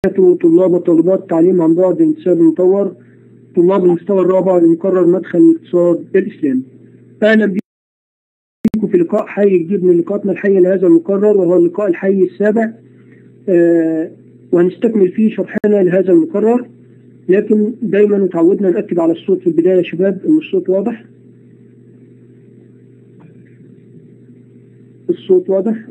وبركاته طلاب وطالبات تعليم عن بعد انتساب مطور طلاب المستوى الرابع لمقرر مدخل الاقتصاد الإسلامي أهلا بكم في لقاء حي جديد من لقاءاتنا الحية لهذا المقرر وهو اللقاء الحي السابع آه وهنستكمل فيه شرحنا لهذا المقرر لكن دايما اتعودنا نأكد على الصوت في البداية يا شباب إن الصوت واضح الصوت واضح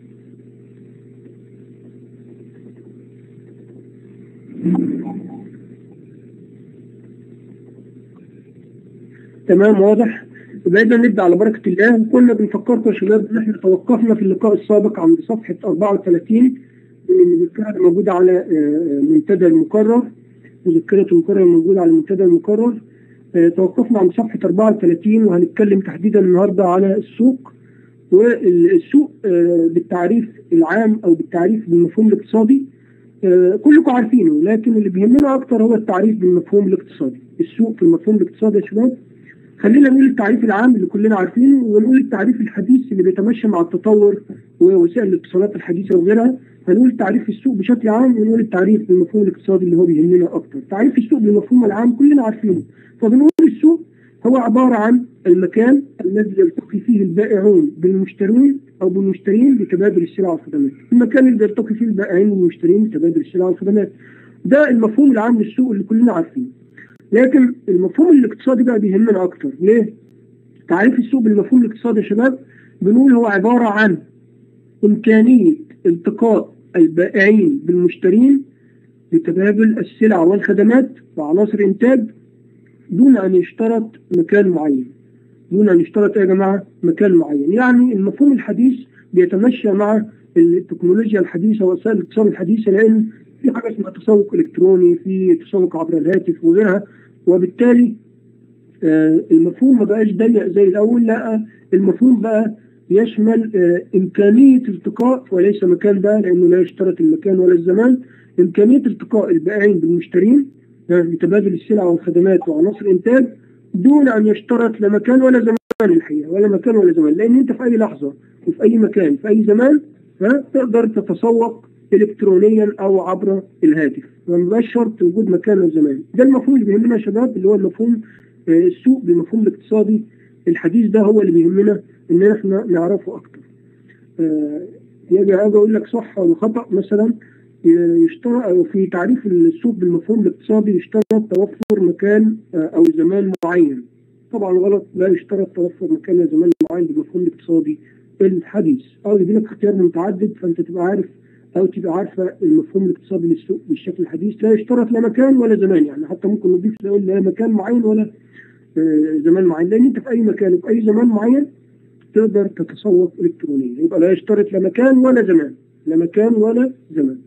تمام واضح بدأنا نبدأ على بركة الله كنا بنفكركم يا شباب إن إحنا توقفنا في اللقاء السابق عند صفحة 34 من المذكرة موجودة على منتدى المقرر مذكرة المقرر موجودة على المنتدى المقرر توقفنا عند صفحة 34 وهنتكلم تحديدا النهاردة على السوق والسوق بالتعريف العام أو بالتعريف بالمفهوم الاقتصادي كلكم عارفينه لكن اللي بيهمنا أكتر هو التعريف بالمفهوم الاقتصادي السوق في المفهوم الاقتصادي يا شباب خلينا نقول التعريف العام اللي كلنا عارفينه ونقول التعريف الحديث اللي بيتمشى مع التطور ووسائل الاتصالات الحديثه وغيرها هنقول تعريف السوق بشكل عام ونقول التعريف بالمفهوم الاقتصادي اللي هو بيهمنا اكتر تعريف السوق بالمفهوم العام كلنا عارفينه فبنقول السوق هو عباره عن المكان الذي يلتقي فيه البائعون بالمشترين او بالمشترين لتبادل السلع والخدمات المكان اللي يلتقي فيه البائعين والمشترين لتبادل السلع والخدمات ده المفهوم العام للسوق اللي كلنا عارفينه لكن المفهوم الاقتصادي بقى بيهمنا اكتر ليه تعريف السوق بالمفهوم الاقتصادي يا شباب بنقول هو عبارة عن إمكانية التقاء البائعين بالمشترين لتبادل السلع والخدمات وعناصر إنتاج دون أن يشترط مكان معين دون أن يشترط يا جماعة مكان معين يعني المفهوم الحديث بيتمشى مع التكنولوجيا الحديثة ووسائل الاتصال الحديثة لأن في حاجة اسمها تسوق إلكتروني في تسوق عبر الهاتف وغيرها وبالتالي آه المفهوم ما بقاش ضيق زي الأول لا المفهوم بقى يشمل آه إمكانية التقاء وليس مكان بقى لأنه لا يشترط المكان ولا الزمان إمكانية التقاء البائعين بالمشترين آه لتبادل السلع والخدمات وعناصر الإنتاج دون أن يشترط لا مكان ولا زمان الحقيقة ولا مكان ولا زمان لأن أنت في أي لحظة وفي أي مكان في أي زمان تقدر تتسوق الكترونيا او عبر الهاتف ما شرط وجود مكان وزمان ده المفهوم اللي بيهمنا يا شباب اللي هو المفهوم السوق بالمفهوم الاقتصادي الحديث ده هو اللي بيهمنا ان احنا نعرفه اكتر يجي اجي اقول لك صح ولا خطا مثلا يشترط في تعريف السوق بالمفهوم الاقتصادي يشترط توفر مكان او زمان معين طبعا غلط لا يشترط توفر مكان وزمان معين بالمفهوم الاقتصادي الحديث او يدي لك اختيار متعدد فانت تبقى عارف او تبقى عارفه المفهوم الاقتصادي للسوق بالشكل الحديث لا يشترط لا مكان ولا زمان يعني حتى ممكن نضيف نقول لا مكان معين ولا آه زمان معين لان انت في اي مكان وفي اي زمان معين تقدر تتسوق الكترونيا يبقى لا يشترط لا مكان ولا زمان لا مكان ولا زمان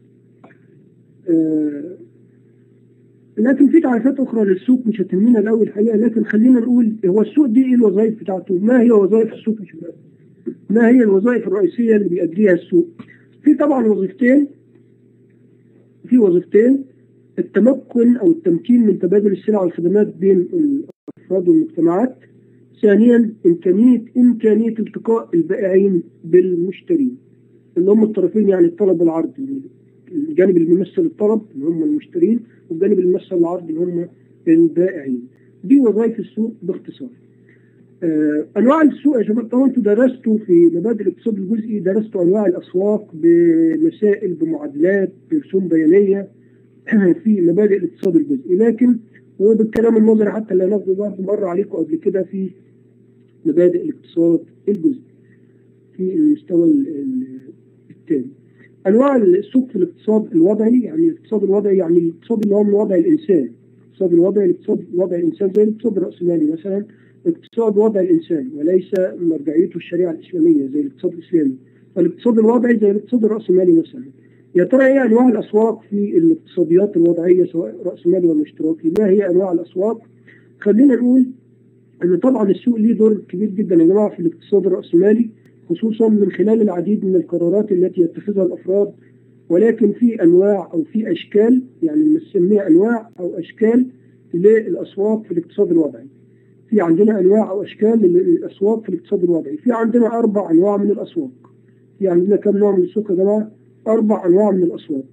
آه لكن في تعريفات اخرى للسوق مش هتهمنا الاول الحقيقه لكن خلينا نقول هو السوق دي ايه الوظائف بتاعته؟ ما هي وظائف السوق يا شباب؟ ما هي الوظائف الرئيسيه اللي بيأديها السوق؟ في طبعا وظيفتين في وظيفتين التمكن او التمكين من تبادل السلع والخدمات بين الافراد والمجتمعات ثانيا امكانيه امكانيه التقاء البائعين بالمشترين اللي هم الطرفين يعني الطلب والعرض الجانب اللي بيمثل الطلب اللي هم المشترين والجانب اللي بيمثل العرض اللي هم البائعين دي وظائف السوق باختصار آه انواع السوق يا شباب طبعا انتوا درستوا في مبادئ الاقتصاد الجزئي درستوا انواع الاسواق بمسائل بمعادلات برسوم بيانيه في مبادئ الاقتصاد الجزئي لكن وبالكلام النظري حتى اللي هناخده برضه مره عليكم قبل كده في مبادئ الاقتصاد الجزئي في المستوى الثاني انواع السوق في الاقتصاد الوضعي يعني الاقتصاد الوضعي يعني الاقتصاد اللي هو من وضع الانسان الاقتصاد الوضعي الاقتصاد وضع الانسان زي الاقتصاد الراسمالي مثلا اقتصاد وضع الإنسان وليس مرجعيته الشريعة الإسلامية زي الاقتصاد الإسلامي فالاقتصاد الوضعي زي الاقتصاد الرأسمالي مثلا يا ترى ايه انواع الاسواق في الاقتصاديات الوضعيه سواء راسمالي ولا اشتراكي؟ ما هي انواع الاسواق؟ خلينا نقول ان طبعا السوق ليه دور كبير جدا يا جماعه في الاقتصاد الراسمالي خصوصا من خلال العديد من القرارات التي يتخذها الافراد ولكن في انواع او في اشكال يعني بنسميها انواع او اشكال للاسواق في الاقتصاد الوضعي. في عندنا انواع او اشكال للاسواق في الاقتصاد الوضعي، في عندنا اربع انواع من الاسواق. في عندنا كم نوع من السوق يا جماعه؟ اربع انواع من الاسواق.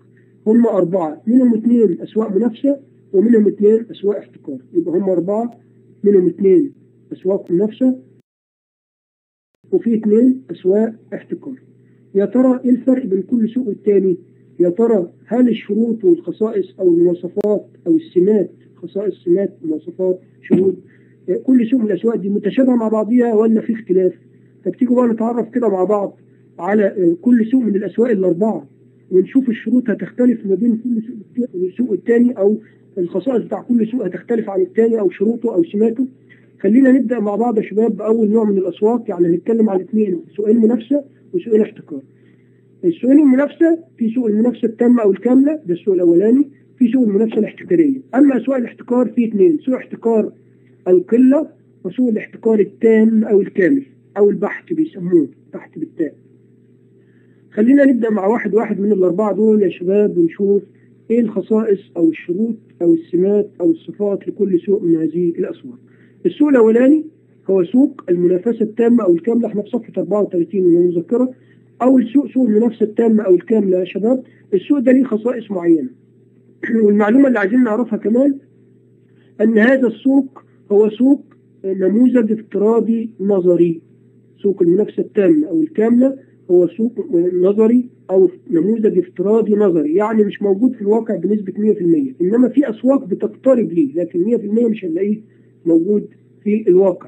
هم أربعة منهم اثنين أسواق منافسة ومنهم اثنين أسواق احتكار يبقى هم أربعة منهم اثنين أسواق منافسة وفي اثنين أسواق احتكار يا ترى إيه الفرق بين كل سوق والتاني يا ترى هل الشروط والخصائص أو المواصفات أو السمات خصائص سمات مواصفات شروط كل سوق من الأسواق دي متشابهة مع بعضيها ولا في اختلاف طب تيجوا بقى نتعرف كده مع بعض على كل سوق من الأسواق الأربعة ونشوف الشروط هتختلف ما بين كل سوق والتاني أو الخصائص بتاع كل سوق هتختلف عن التاني أو شروطه أو سماته خلينا نبدأ مع بعض يا شباب بأول نوع من الأسواق يعني هنتكلم عن اثنين سوقين منافسة وسوقين احتكار السوقين المنافسة في سوق المنافسة التامة أو الكاملة ده السوق الأولاني في سوق المنافسة الاحتكارية أما أسواق الاحتكار في اثنين سوق احتكار القلة وسوق الاحتكار التام أو الكامل أو البحث بيسموه بحث بالتام خلينا نبدأ مع واحد واحد من الأربعة دول يا شباب ونشوف إيه الخصائص أو الشروط أو السمات أو الصفات لكل سوق من هذه الأسواق السوق الأولاني هو سوق المنافسة التامة أو الكاملة احنا في صفحة 34 من المذكرة أول سوق سوق المنافسة التامة أو الكاملة يا شباب السوق ده ليه خصائص معينة والمعلومة اللي عايزين نعرفها كمان أن هذا السوق هو سوق نموذج افتراضي نظري سوق المنافسة التامة أو الكاملة هو سوق نظري أو نموذج افتراضي نظري يعني مش موجود في الواقع بنسبة 100% إنما في أسواق بتقترب ليه لكن 100% مش هنلاقيه موجود في الواقع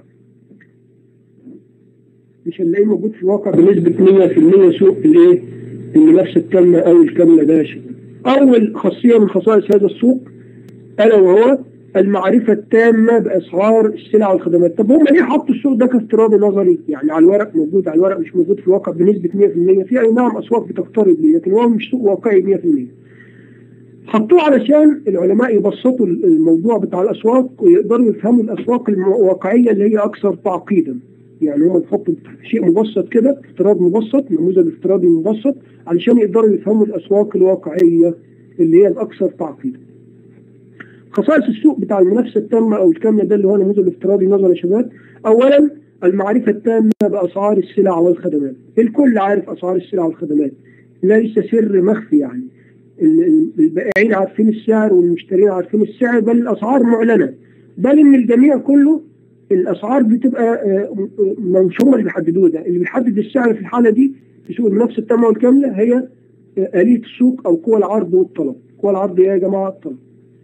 مش هنلاقيه موجود في الواقع بنسبة 100% سوق الايه المنافسة التامة أو الكاملة ده يا شباب أول خاصية من خصائص هذا السوق ألا وهو المعرفة التامة بأسعار السلع والخدمات طب هم ليه حطوا السوق ده كافتراضي نظري يعني على الورق موجود على الورق مش موجود في الواقع بنسبة 100% في أي نعم أسواق بتقترب ليه لكن هو مش سوق واقعي 100% حطوه علشان العلماء يبسطوا الموضوع بتاع الأسواق ويقدروا يفهموا الأسواق الواقعية اللي هي أكثر تعقيدا يعني هم يحطوا شيء مبسط كده افتراض مبسط نموذج افتراضي مبسط علشان يقدروا يفهموا الأسواق الواقعية اللي هي الأكثر تعقيدا خصائص السوق بتاع المنافسة التامة أو الكاملة ده اللي هو نموذج افتراضي نظر يا شباب أولا المعرفة التامة بأسعار السلع والخدمات الكل عارف أسعار السلع والخدمات ليس سر مخفي يعني البائعين عارفين السعر والمشترين عارفين السعر بل الأسعار معلنة بل إن الجميع كله الأسعار بتبقى مش هم اللي بيحددوها ده اللي بيحدد السعر في الحالة دي في سوق المنافسة التامة والكاملة هي آلية السوق أو قوى العرض والطلب قوى العرض يا جماعة الطلب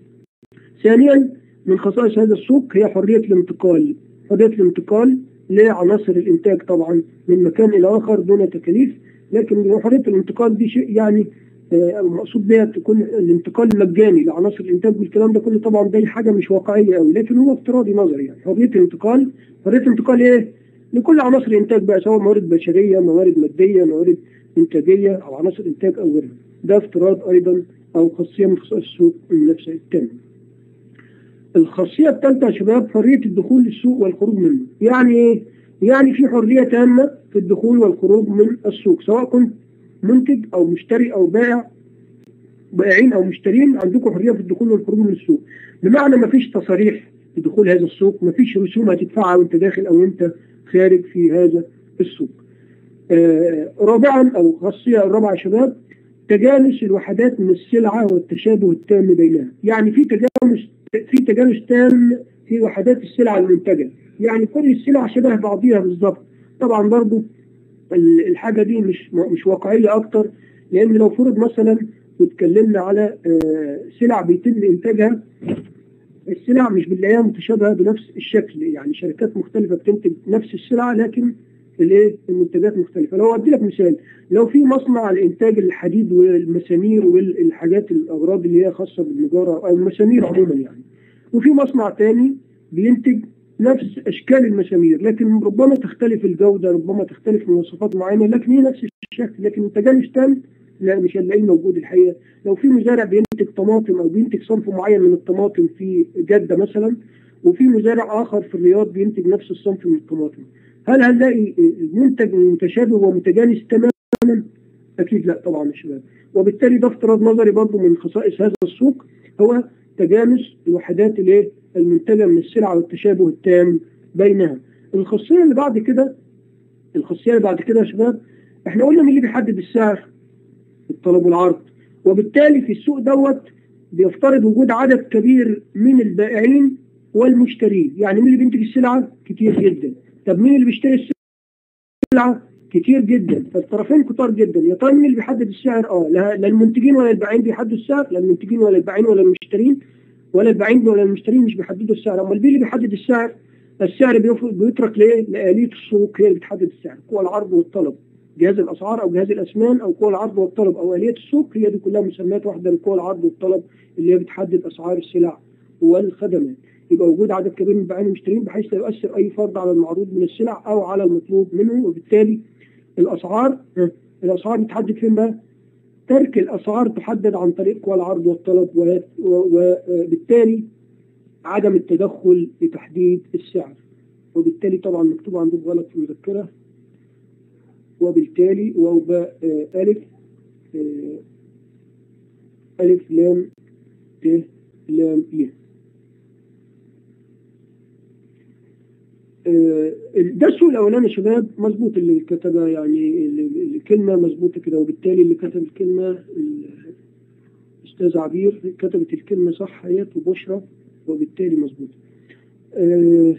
ثانيا من خصائص هذا السوق هي حرية الانتقال حرية الانتقال لعناصر الإنتاج طبعا من مكان إلى آخر دون تكاليف لكن حرية الانتقال دي شيء يعني المقصود بها تكون الانتقال المجاني لعناصر الانتاج والكلام ده كله طبعا دي حاجه مش واقعيه قوي لكن هو افتراضي نظري يعني حريه الانتقال حريه الانتقال ايه؟ لكل عناصر الانتاج بقى سواء موارد بشريه موارد ماديه موارد انتاجيه او عناصر انتاج او غيرها ده افتراض ايضا او خاصيه من خصائص السوق المنافسه التامه. الخاصيه الثالثه يا شباب حريه الدخول للسوق والخروج منه يعني ايه؟ يعني في حريه تامه في الدخول والخروج من السوق سواء كنت منتج او مشتري او بائع بائعين او مشترين عندكم حريه في الدخول والخروج من السوق بمعنى ما فيش تصاريح لدخول هذا السوق ما فيش رسوم هتدفعها وانت داخل او انت خارج في هذا السوق آه رابعا او خاصيه الرابعه يا شباب تجانس الوحدات من السلعه والتشابه التام بينها يعني في تجانس في تجانس تام في وحدات السلع المنتجه يعني كل السلع شبه بعضيها بالظبط طبعا برضو الحاجة دي مش مش واقعية أكتر لأن لو فرض مثلا واتكلمنا على سلع بيتم إنتاجها السلع مش بنلاقيها متشابهة بنفس الشكل يعني شركات مختلفة بتنتج نفس السلعة لكن الايه المنتجات مختلفة لو أدي لك مثال لو في مصنع لإنتاج الحديد والمسامير والحاجات الأغراض اللي هي خاصة بالنجارة أو المسامير عموما يعني وفي مصنع تاني بينتج نفس اشكال المسامير لكن ربما تختلف الجوده ربما تختلف مواصفات معينه لكن هي نفس الشكل لكن التجانس تام لا مش هنلاقيه موجود الحقيقه لو في مزارع بينتج طماطم او بينتج صنف معين من الطماطم في جده مثلا وفي مزارع اخر في الرياض بينتج نفس الصنف من الطماطم هل هنلاقي المنتج متشابه ومتجانس تماما؟ اكيد لا طبعا يا شباب وبالتالي ده افتراض نظري برضه من خصائص هذا السوق هو تجانس الوحدات الايه المنتجه من السلع والتشابه التام بينها الخاصيه اللي بعد كده الخاصيه اللي بعد كده يا شباب احنا قلنا مين اللي بيحدد السعر الطلب والعرض وبالتالي في السوق دوت بيفترض وجود عدد كبير من البائعين والمشترين يعني مين اللي بينتج السلعة كتير جدا طب مين اللي بيشتري السلعة كتير جدا فالطرفين كتار جدا يا ترى مين اللي بيحدد السعر اه لا لا المنتجين ولا البائعين بيحددوا السعر لا المنتجين ولا البائعين ولا المشترين ولا البائعين ولا المشترين مش بيحددوا السعر امال مين اللي بيحدد السعر السعر بيف- بيترك ليه لآلية السوق هي اللي بتحدد السعر قوى العرض والطلب جهاز الاسعار او جهاز الاسمان او قوى العرض والطلب او آلية السوق هي دي كلها مسميات واحده لقوى العرض والطلب اللي هي بتحدد اسعار السلع والخدمات يبقى وجود عدد كبير من البائعين والمشترين بحيث لا يؤثر اي فرض على المعروض من السلع او على المطلوب منه وبالتالي الاسعار ها، الاسعار بتحدد فين بقى؟ ترك الاسعار تحدد عن طريق قوى العرض والطلب و- و- وبالتالي عدم التدخل لتحديد السعر وبالتالي طبعا مكتوب عندكم غلط في المذكره وبالتالي واو باء آه، الف آه، الف لام ت لام ي آه، ده السوق الاولاني يا شباب مظبوط اللي كتبها يعني اللي- الكلمه مظبوطه كده وبالتالي اللي كتب الكلمه الاستاذ عبير كتبت الكلمه صح حياه وبشرى وبالتالي مظبوط آه،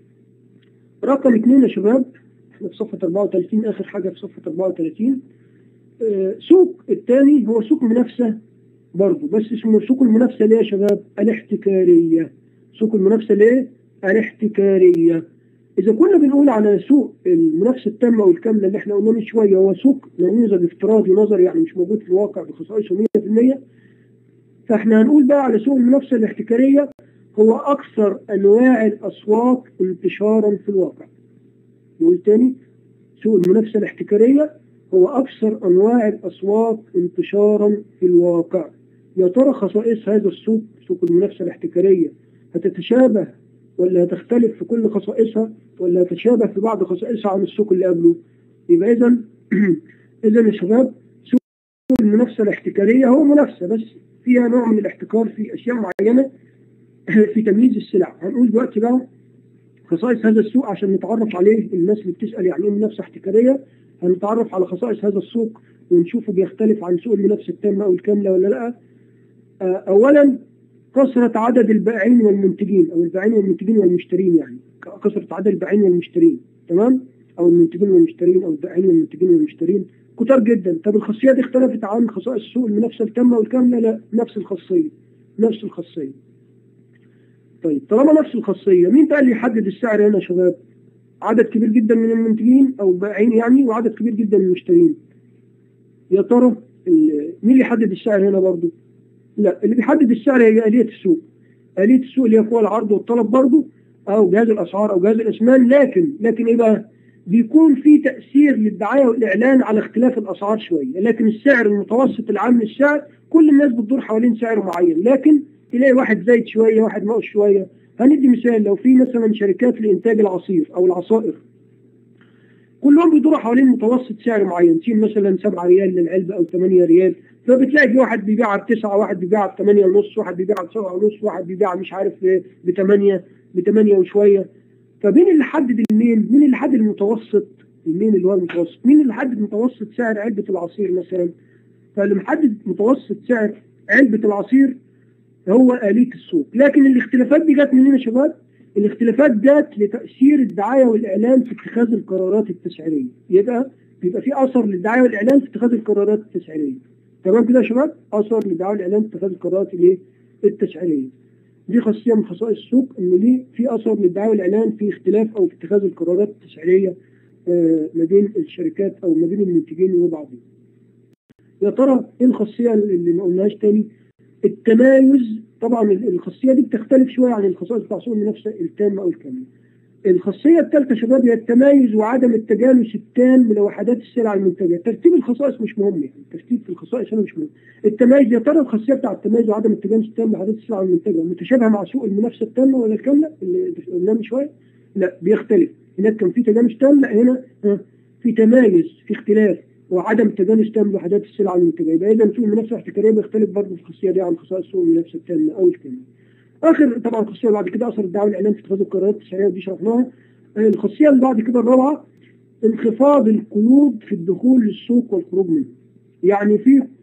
رقم اثنين يا شباب احنا في صفحه 34 اخر حاجه في صفحه 34 آه، سوق الثاني هو سوق منافسه برضه بس اسمه سوق المنافسه ليه يا شباب؟ الاحتكاريه سوق المنافسه ليه؟ الاحتكاريه إذا كنا بنقول على سوق المنافسة التامة والكاملة اللي احنا قلنا من شوية هو سوق نموذج افتراضي نظري يعني مش موجود في الواقع بخصائصه 100% فاحنا هنقول بقى على سوق المنافسة الاحتكارية هو أكثر أنواع الأسواق انتشارا في الواقع. نقول تاني سوق المنافسة الاحتكارية هو أكثر أنواع الأسواق انتشارا في الواقع. يا ترى خصائص هذا السوق سوق المنافسة الاحتكارية هتتشابه ولا هتختلف في كل خصائصها ولا هتتشابه في بعض خصائصها عن السوق اللي قبله يبقى اذا اذا يا شباب سوق المنافسه الاحتكاريه هو منافسه بس فيها نوع من الاحتكار في اشياء معينه في تمييز السلع هنقول دلوقتي بقى خصائص هذا السوق عشان نتعرف عليه الناس اللي بتسال يعني ايه منافسه احتكاريه هنتعرف على خصائص هذا السوق ونشوفه بيختلف عن سوق المنافسه التامه او الكامله ولا لا آه، اولا كثرة عدد البائعين والمنتجين أو البائعين والمنتجين والمشترين يعني كثرة عدد البائعين والمشترين تمام أو المنتجين والمشترين أو البائعين والمنتجين والمشترين كتار جدا طب الخاصية دي اختلفت عن خصائص سوق المنافسة التامة والكاملة لا نفس الخاصية نفس الخاصية طيب طالما نفس الخاصية مين بقى اللي يحدد السعر هنا يا شباب؟ عدد كبير جدا من المنتجين أو البائعين يعني وعدد كبير جدا من المشترين يا ترى ال- مين اللي يحدد السعر هنا برضه؟ لا اللي بيحدد السعر هي آلية السوق آلية السوق اللي هي قوى العرض والطلب برضه أو جهاز الأسعار أو جهاز الأثمان لكن لكن إيه بقى؟ بيكون في تأثير للدعاية والإعلان على اختلاف الأسعار شوية لكن السعر المتوسط العام للسعر كل الناس بتدور حوالين سعر معين لكن تلاقي واحد زايد شوية واحد ناقص شوية هندي مثال لو في مثلا شركات لإنتاج العصير أو العصائر كلهم بيدوروا حوالين متوسط سعر معين سين مثلا 7 ريال للعلبة أو 8 ريال فبتلاقي في واحد بيبيعها بتسعة واحد بيبيعها بثمانية ونص واحد بيبيعها بسبعة ونص واحد بيبيعها مش عارف بثمانية بثمانية وشوية فمين اللي حدد المين؟ مين اللي حدد المتوسط؟ المين اللي هو المتوسط؟ مين اللي حدد متوسط سعر علبة العصير مثلا؟ فاللي محدد متوسط سعر علبة العصير هو آلية السوق، لكن الاختلافات دي جت منين يا شباب؟ الاختلافات جت لتأثير الدعاية والإعلان في اتخاذ القرارات التسعيرية، يبقى بيبقى في أثر للدعاية والإعلان في اتخاذ القرارات التسعيرية. تمام كده يا شباب؟ أثر للدعاية والإعلان في اتخاذ القرارات الايه؟ التسعيرية. دي خاصية من خصائص السوق إن ليه في أثر للدعاية والإعلان في اختلاف أو في اتخاذ القرارات التسعيرية آه، ما بين الشركات أو ما بين المنتجين وبعضهم. يا ترى إيه الخاصية اللي ما قلناهاش تاني؟ التمايز طبعا الخاصية دي بتختلف شوية عن الخصائص بتاع سوق المنافسة التامة أو الكاملة. الخاصية الثالثة يا شباب هي التمايز وعدم التجانس التام لوحدات السلع المنتجة، ترتيب الخصائص مش مهم يعني، الترتيب في الخصائص هنا مش مهم. التميز يا ترى الخاصية بتاع التميز وعدم التجانس التام لوحدات السلع المنتجة متشابهة مع سوق المنافسة التامة ولا الكاملة اللي قلناه من شوية؟ لا بيختلف، هناك كان في تجانس تام لا هنا ها، في تمايز في اختلاف وعدم تجانس تام لوحدات السلع المنتجة، يبقى إذا سوق المنافسة الاحتكارية بيختلف برضه في الخاصية دي عن خصائص سوق المنافسة التامة أو الكاملة. اخر طبعا الخاصيه بعد كده اثر الدعوه والاعلان في اتخاذ القرارات التسعيريه دي شرحناها الخاصيه اللي بعد كده الرابعه انخفاض القيود في الدخول للسوق والخروج منه يعني في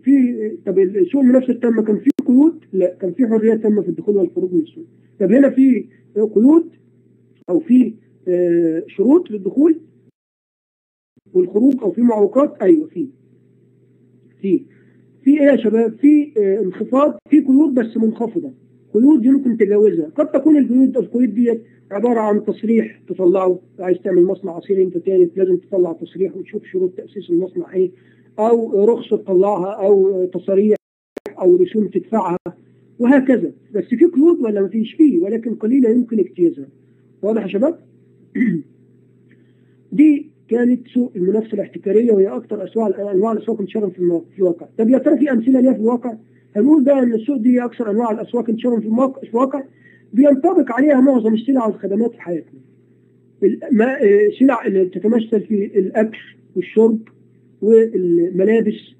في طب السوق المنافسه التامه كان في قيود؟ لا كان في حريه تامه في الدخول والخروج من السوق طب هنا في قيود او في آه، شروط للدخول والخروج او في معوقات ايوه في في في ايه يا شباب في آه، انخفاض في قيود بس منخفضه قيود يمكن تجاوزها قد تكون القيود القيود ديت عباره عن تصريح تطلعه عايز تعمل مصنع عصير انت تاني لازم تطلع تصريح وتشوف شروط تاسيس المصنع ايه او رخصه تطلعها او تصاريح او رسوم تدفعها وهكذا بس في قيود ولا ما فيش فيه ولكن قليله يمكن اجتيازها واضح يا شباب دي كانت سوق المنافسه الاحتكاريه وهي اكثر اسواع انواع الاسواق انتشارا في المو- في الواقع طب يا ترى في امثله ليها في الواقع هنقول بقى ان السوق دي اكثر انواع الاسواق انتشارا في المواقع في الواقع بينطبق عليها معظم السلع والخدمات في حياتنا ال- ما- آه، سلع اللي تتمثل في الاكل والشرب والملابس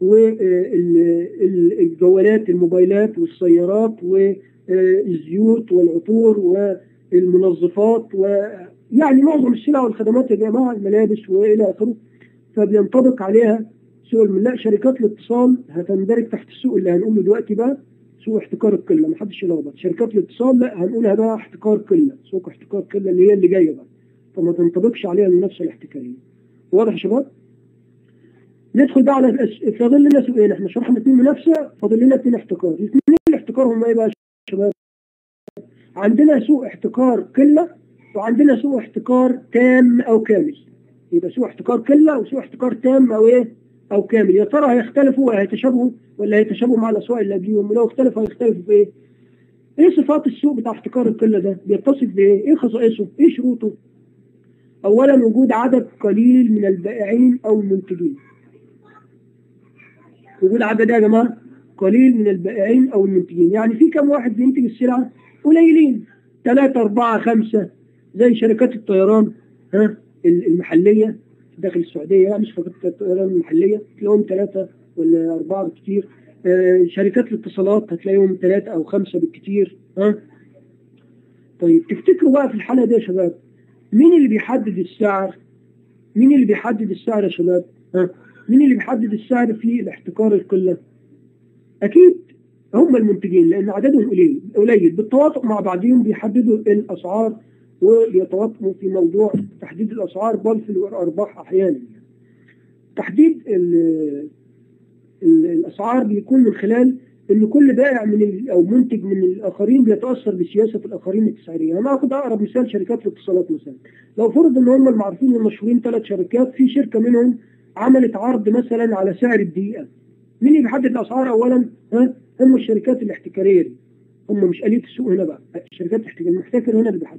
والجوالات الموبايلات والسيارات والزيوت والعطور والمنظفات ويعني معظم السلع والخدمات يا جماعه الملابس والى اخره فبينطبق عليها سوق الم- لا شركات الاتصال هتندرج تحت السوق اللي هنقوله دلوقتي بقى سوق احتكار القله ما حدش يلخبط شركات الاتصال لا هنقولها بقى احتكار قله سوق احتكار قله اللي هي اللي جايه بقى فما تنطبقش عليها المنافسه الاحتكاريه واضح يا شباب؟ ندخل بقى على الأس- فاضل لنا سؤالين احنا شرحنا اثنين منافسه فاضل لنا اثنين احتكار الاثنين الاحتكار هم ايه بقى يا شباب؟ عندنا سوق احتكار قله وعندنا سوق احتكار تام او كامل يبقى سوق احتكار قله وسوق احتكار تام او ايه؟ او كامل يا ترى هيختلفوا ولا هيتشابهوا ولا هيتشابهوا مع الاسواق اللي قبليهم ولو اختلفوا هيختلفوا في ايه؟ ايه صفات السوق بتاع احتكار القله ده؟ بيتصف بايه؟ ايه خصائصه؟ ايه شروطه؟ اولا وجود عدد قليل من البائعين او المنتجين وجود عدد يا جماعه قليل من البائعين او المنتجين يعني في كم واحد بينتج السلعه قليلين ثلاثة أربعة خمسة زي شركات الطيران ها المحلية داخل السعودية يعني مش شركات الطيران المحلية تلاقيهم ثلاثة ولا أربعة بالكثير آه شركات الاتصالات هتلاقيهم ثلاثة أو خمسة بالكثير ها طيب تفتكروا بقى في الحالة دي يا شباب مين اللي بيحدد السعر؟ مين اللي بيحدد السعر يا شباب؟ ها؟ مين اللي بيحدد السعر في الاحتكار القلة؟ أكيد هم المنتجين لأن عددهم قليل قليل بالتواطؤ مع بعضهم بيحددوا الأسعار وبيتواطئوا في موضوع تحديد الأسعار بل في الأرباح أحيانا. تحديد ال- ال- الأسعار بيكون من خلال ان كل بائع من ال- او منتج من الاخرين بيتاثر بسياسه الاخرين التسعيريه، انا اخد اقرب مثال شركات الاتصالات مثلا، لو فرض ان هم المعروفين المشهورين ثلاث شركات في شركه منهم عملت عرض مثلا على سعر الدقيقه. مين اللي بيحدد الاسعار اولا؟ ها؟ هم الشركات الاحتكاريه دي. هم مش آلية السوق هنا بقى، الشركات الاحتكاريه المحتكر هنا اللي بيحدد.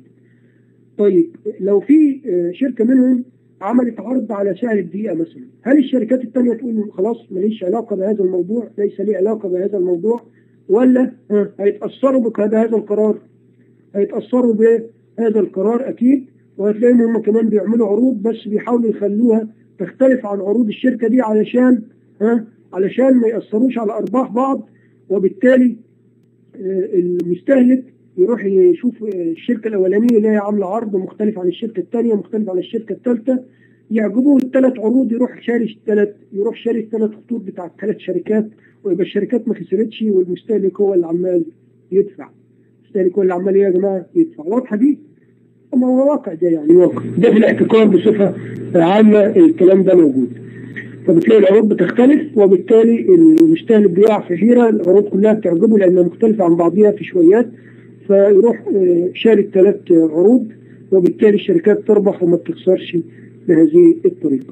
طيب لو في آه، شركه منهم عملت عرض على سعر الدقيقة مثلا هل الشركات التانية تقول خلاص ماليش علاقة بهذا الموضوع ليس لي علاقة بهذا الموضوع ولا ها، هيتأثروا بك- بهذا القرار هيتأثروا بهذا القرار أكيد وهتلاقيهم هم كمان بيعملوا عروض بس بيحاولوا يخلوها تختلف عن عروض الشركة دي علشان ها علشان ما يأثروش على أرباح بعض وبالتالي آه، المستهلك يروح يشوف آه، الشركة الأولانية اللي هي عاملة عرض مختلف عن الشركة الثانية مختلف عن الشركة الثالثة يعجبوه الثلاث عروض يروح شاري الثلاث يروح شاري الثلاث خطوط بتاع الثلاث شركات ويبقى الشركات ما خسرتش والمستهلك هو اللي عمال يدفع المستهلك هو اللي عمال إيه يا جماعة يدفع واضحة دي؟ أما هو واقع ده يعني واقع ده في الاحتكار بصفة عامة الكلام ده موجود فبتلاقي العروض بتختلف وبالتالي المستهلك بيقع في حيرة العروض كلها بتعجبه لأنها مختلفة عن بعضها في شويات فيروح آه، شاري الثلاث عروض وبالتالي الشركات تربح وما بتخسرش بهذه الطريقة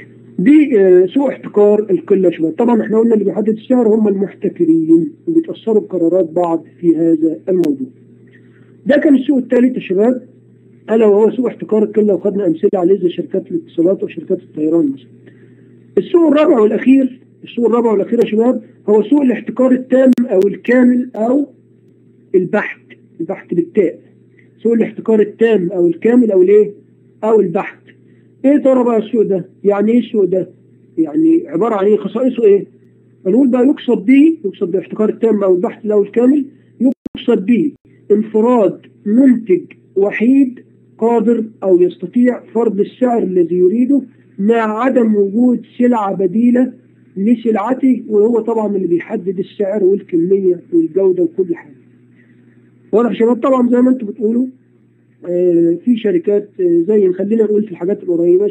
دي آه، سوء احتكار القلة شباب طبعا احنا قلنا اللي بيحدد السعر هم المحتكرين وبيتأثروا بقرارات بعض في هذا الموضوع ده كان السوق الثالث يا شباب ألا وهو سوء احتكار القلة وخدنا أمثلة عليه زي شركات الاتصالات وشركات الطيران مثلا السوق الرابع والأخير السوق الرابع والأخير يا شباب هو سوق الاحتكار التام أو الكامل أو البحث البحث بالتاء سوق الاحتكار التام أو الكامل أو الإيه أو البحث إيه ترى بقى السوق ده يعني إيه السوق ده يعني عبارة عن إيه خصائصه إيه هنقول بقى يقصد به يقصد بالاحتكار التام أو البحث أو الكامل يقصد به انفراد منتج وحيد قادر أو يستطيع فرض السعر الذي يريده مع عدم وجود سلعة بديلة لسلعته وهو طبعا اللي بيحدد السعر والكمية والجودة وكل حاجة واضح يا شباب طبعا زي ما انتم بتقولوا آه، في شركات آه، زي خلينا نقول في الحاجات القريبة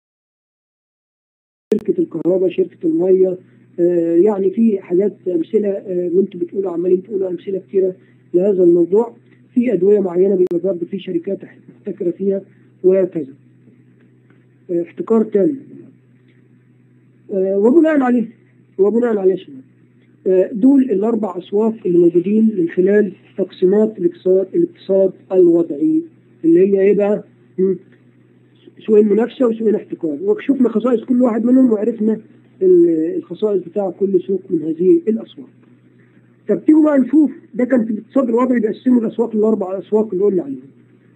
شركة الكهرباء شركة المية آه، يعني في حاجات أمثلة آه، وانتم بتقولوا عمالين تقولوا أمثلة كتيرة لهذا الموضوع في أدوية معينة بيبقى برضه في شركات محتكرة فيها وهكذا آه، احتكار تام آه، وبناء عليه وبناء عليه شباب آه، دول الأربع أصواف اللي موجودين من خلال تقسيمات الاقتصاد الاقتصاد الوضعي اللي هي إيه بقى؟ مم. سوق المنافسة وسوق الاحتكار وشفنا خصائص كل واحد منهم وعرفنا ال- الخصائص بتاع كل سوق من هذه الأسواق طب تيجوا بقى نشوف ده كان في الاقتصاد الوضعي بيقسموا الأسواق الأربع أسواق اللي قلنا عليهم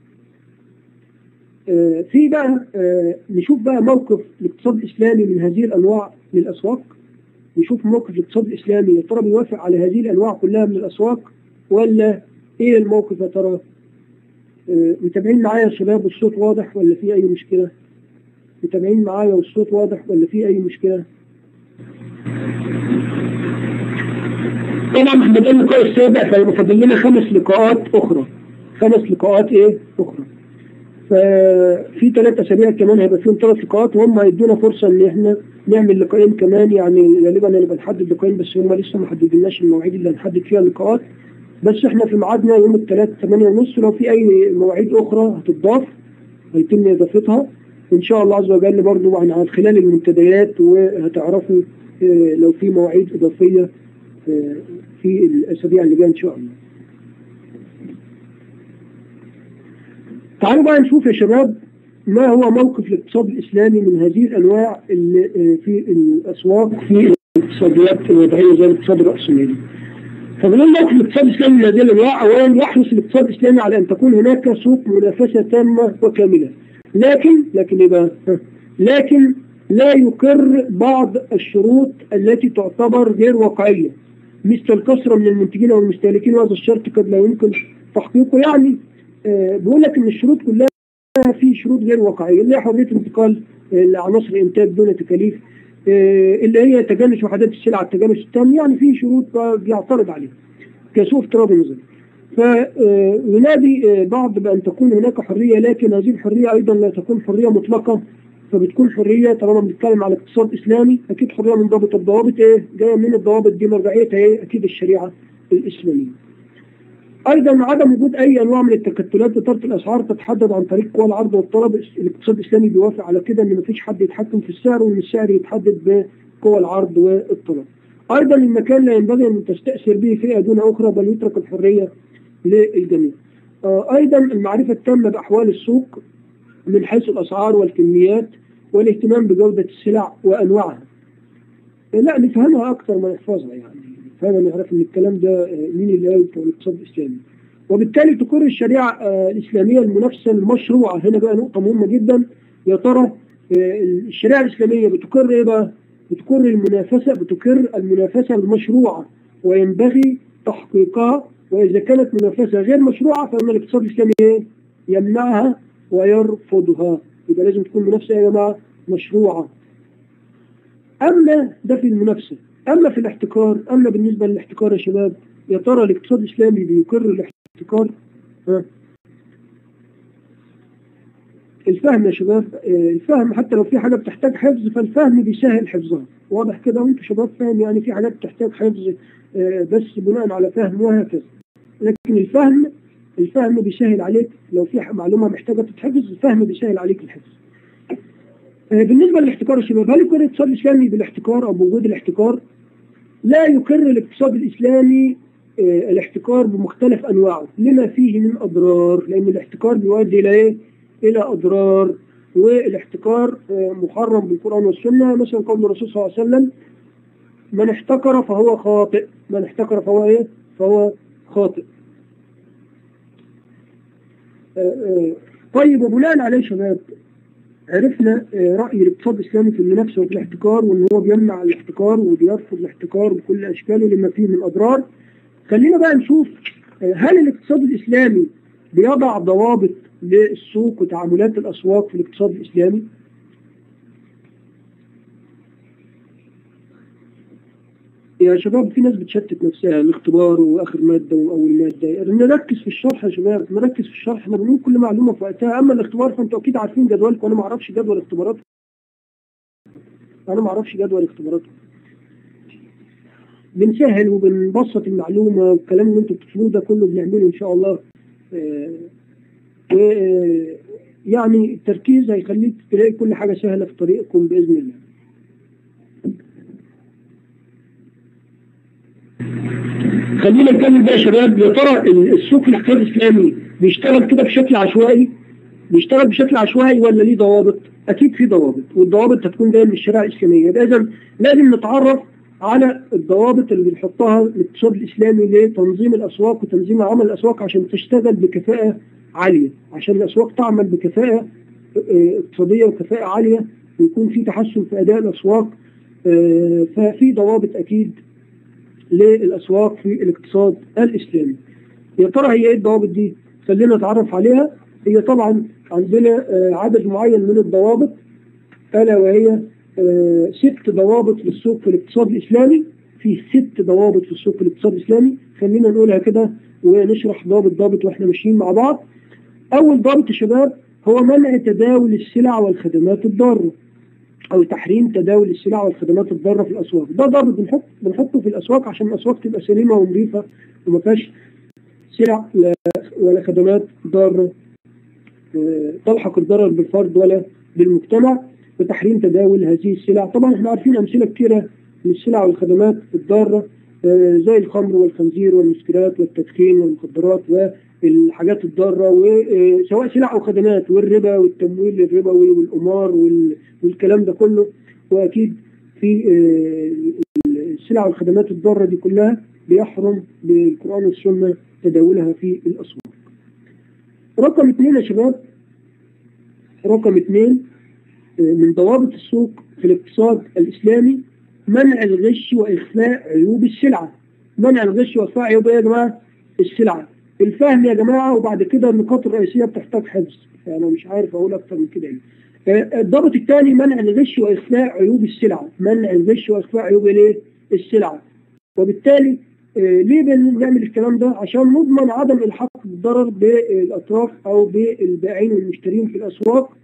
آه، في بقى آه، نشوف بقى موقف الاقتصاد الإسلامي من هذه الأنواع من الأسواق نشوف موقف الاقتصاد الإسلامي يا ترى بيوافق على هذه الأنواع كلها من الأسواق ولا إيه الموقف يا ترى؟ آه، متابعين معايا يا شباب والصوت واضح ولا في أي مشكلة؟ متابعين معايا والصوت واضح ولا في أي مشكلة؟ طبعا احنا بنقول اللقاء السابع فيبقى فاضل لنا خمس لقاءات أخرى خمس لقاءات إيه؟ أخرى ففي ثلاث أسابيع كمان هيبقى فيهم ثلاث لقاءات وهم هيدونا فرصة إن إحنا نعمل لقاءين كمان يعني غالبا هنبقى نحدد لقاءين بس هم لسه ما حددناش المواعيد اللي هنحدد فيها اللقاءات بس احنا في ميعادنا يوم الثلاث 8 ونص لو في أي مواعيد أخرى هتضاف هيتم إضافتها إن شاء الله عز وجل برضو عن خلال المنتديات وهتعرفوا آه، لو في مواعيد إضافية آه، في الأسابيع اللي جاية إن شاء الله. تعالوا بقى نشوف يا شباب ما هو موقف الاقتصاد الإسلامي من هذه الأنواع اللي آه، في الأسواق في الاقتصاديات الوضعية زي الاقتصاد الرأسمالي. فبنقول موقف الاقتصاد الإسلامي من هذه الأنواع أولا يحرص الاقتصاد الإسلامي على أن تكون هناك سوق منافسة تامة وكاملة. لكن لكن إيه بقى؟ ها. لكن لا يقر بعض الشروط التي تعتبر غير واقعية مثل الكثرة من المنتجين أو المستهلكين وهذا الشرط قد لا يمكن تحقيقه يعني آه، بيقول لك إن الشروط كلها في شروط غير واقعية اللي هي حرية انتقال آه، لعناصر الإنتاج دون تكاليف آه، اللي هي تجانس وحدات السلع التجانس التام يعني في شروط بقى بيعترض عليها كسوء افتراضي نظري فينادي بعض بأن تكون هناك حرية لكن هذه الحرية أيضا لا تكون حرية مطلقة فبتكون حرية طالما بنتكلم على اقتصاد إسلامي أكيد حرية منضبطة الضوابط إيه جاية من الضوابط دي مرجعيتها إيه أكيد الشريعة الإسلامية أيضا عدم وجود أي أنواع من التكتلات لطرف الأسعار تتحدد عن طريق قوى العرض والطلب الاقتصاد الإسلامي بيوافق على كده إن مفيش حد يتحكم في السعر وإن السعر يتحدد بقوى العرض والطلب أيضا المكان لا ينبغي أن تستأثر به فئة دون أخرى بل يترك الحرية للجميع آه، أيضا المعرفة التامة بأحوال السوق من حيث الأسعار والكميات والاهتمام بجودة السلع وأنواعها لا نفهمها أكثر ما نحفظها يعني نفهمها نعرف إن الكلام ده آه، مين اللي قال بتوع الاقتصاد الإسلامي وبالتالي تقر الشريعة آه، الإسلامية المنافسة المشروعة هنا بقى نقطة مهمة جدا يا ترى آه، الشريعة الإسلامية بتقر إيه بقى؟ بتقر المنافسة بتقر المنافسة المشروعة وينبغي تحقيقها وإذا كانت منافسة غير مشروعة فإن الاقتصاد الإسلامي إيه؟ يمنعها ويرفضها يبقى لازم تكون منافسة يا جماعة مشروعة أما ده في المنافسة أما في الاحتكار أما بالنسبة للاحتكار يا شباب يا ترى الاقتصاد الإسلامي بيقر الاحتكار ها الفهم يا شباب آه، الفهم حتى لو في حاجة بتحتاج حفظ فالفهم بيسهل حفظها واضح كده وانتوا شباب فاهم يعني في حاجات بتحتاج حفظ آه، بس بناء على فهم وهكذا لكن الفهم الفهم بيسهل عليك لو في معلومة محتاجة تتحفظ الفهم بيسهل عليك الحفظ آه، بالنسبة للاحتكار يا شباب هل يقر الاقتصاد الإسلامي بالاحتكار أو بوجود الاحتكار؟ لا يقر الاقتصاد الإسلامي آه، الاحتكار بمختلف أنواعه لما فيه من أضرار لأن الاحتكار بيؤدي إلى إيه؟ إلى أضرار والاحتكار آه، محرم بالقرآن والسنة مثلا قول الرسول صلى الله عليه وسلم من احتكر فهو خاطئ من احتكر فهو إيه؟ فهو خاطئ آه، آه، طيب وبناء عليه يا شباب عرفنا آه، رأي الاقتصاد الإسلامي في المنافسة وفي الاحتكار وإن هو بيمنع الاحتكار وبيرفض الاحتكار بكل أشكاله لما فيه من أضرار خلينا بقى نشوف آه، هل الاقتصاد الإسلامي بيضع ضوابط للسوق وتعاملات الأسواق في الاقتصاد الإسلامي يا شباب في ناس بتشتت نفسها الاختبار واخر ماده واول ماده نركز في الشرح يا شباب نركز في الشرح احنا بنقول كل معلومه في وقتها اما الاختبار فانتوا اكيد عارفين جدولكم انا ما اعرفش جدول اختباراتكم انا ما اعرفش جدول اختباراتكم بنسهل وبنبسط المعلومه والكلام اللي انتوا بتطلبوه ده كله بنعمله ان شاء الله آه، آه، يعني التركيز هيخليك تلاقي كل حاجه سهله في طريقكم باذن الله خلينا نتكلم بقى يا شباب يا ترى السوق الاقتصادي الاسلامي بيشتغل كده بشكل عشوائي بيشتغل بشكل عشوائي ولا ليه ضوابط؟ اكيد في ضوابط والضوابط هتكون جايه من الشريعه الاسلاميه اذا لازم نتعرف على الضوابط اللي بنحطها الاقتصاد الاسلامي لتنظيم الاسواق وتنظيم عمل الاسواق عشان تشتغل بكفاءه عاليه عشان الاسواق تعمل بكفاءه آه، اقتصاديه وكفاءه عاليه ويكون في تحسن في اداء الاسواق آه، ففي ضوابط اكيد للأسواق في الاقتصاد الإسلامي يا ترى هي إيه الضوابط دي؟ خلينا نتعرف عليها هي طبعا عندنا آه، عدد معين من الضوابط ألا وهي آه، ست ضوابط للسوق في الاقتصاد الإسلامي في ست ضوابط في السوق في الاقتصاد الإسلامي خلينا نقولها كده ونشرح ضابط ضابط واحنا ماشيين مع بعض أول ضابط يا شباب هو منع تداول السلع والخدمات الضارة او تحريم تداول السلع والخدمات الضاره في الاسواق ده ضابط بنحط بنحطه في الاسواق عشان الاسواق تبقى سليمه ونظيفه وما فيهاش سلع لا- ولا خدمات ضاره آه، تلحق الضرر بالفرد ولا بالمجتمع وتحريم تداول هذه السلع طبعا احنا عارفين امثله كثيره من السلع والخدمات الضاره آه، زي الخمر والخنزير والمسكرات والتدخين والمخدرات والحاجات الضاره وسواء سلع او خدمات والربا والتمويل الربوي والقمار وال- والكلام ده كله واكيد في آه، السلع والخدمات الضاره دي كلها بيحرم بالقران والسنه تداولها في الاسواق. رقم اثنين يا شباب رقم اثنين آه، من ضوابط السوق في الاقتصاد الاسلامي منع الغش واخفاء عيوب السلعه. منع الغش واخفاء عيوب ايه يا جماعه؟ السلعه. الفهم يا جماعه وبعد كده النقاط الرئيسيه بتحتاج حفظ. انا مش عارف اقول اكتر من كده ايه. آه، الضابط الثاني منع الغش واخفاء عيوب السلعه، منع الغش واخفاء عيوب الايه؟ السلعه. وبالتالي آه، ليه بنعمل الكلام ده؟ عشان نضمن عدم الحاق الضرر بالاطراف او بالبائعين والمشترين في الاسواق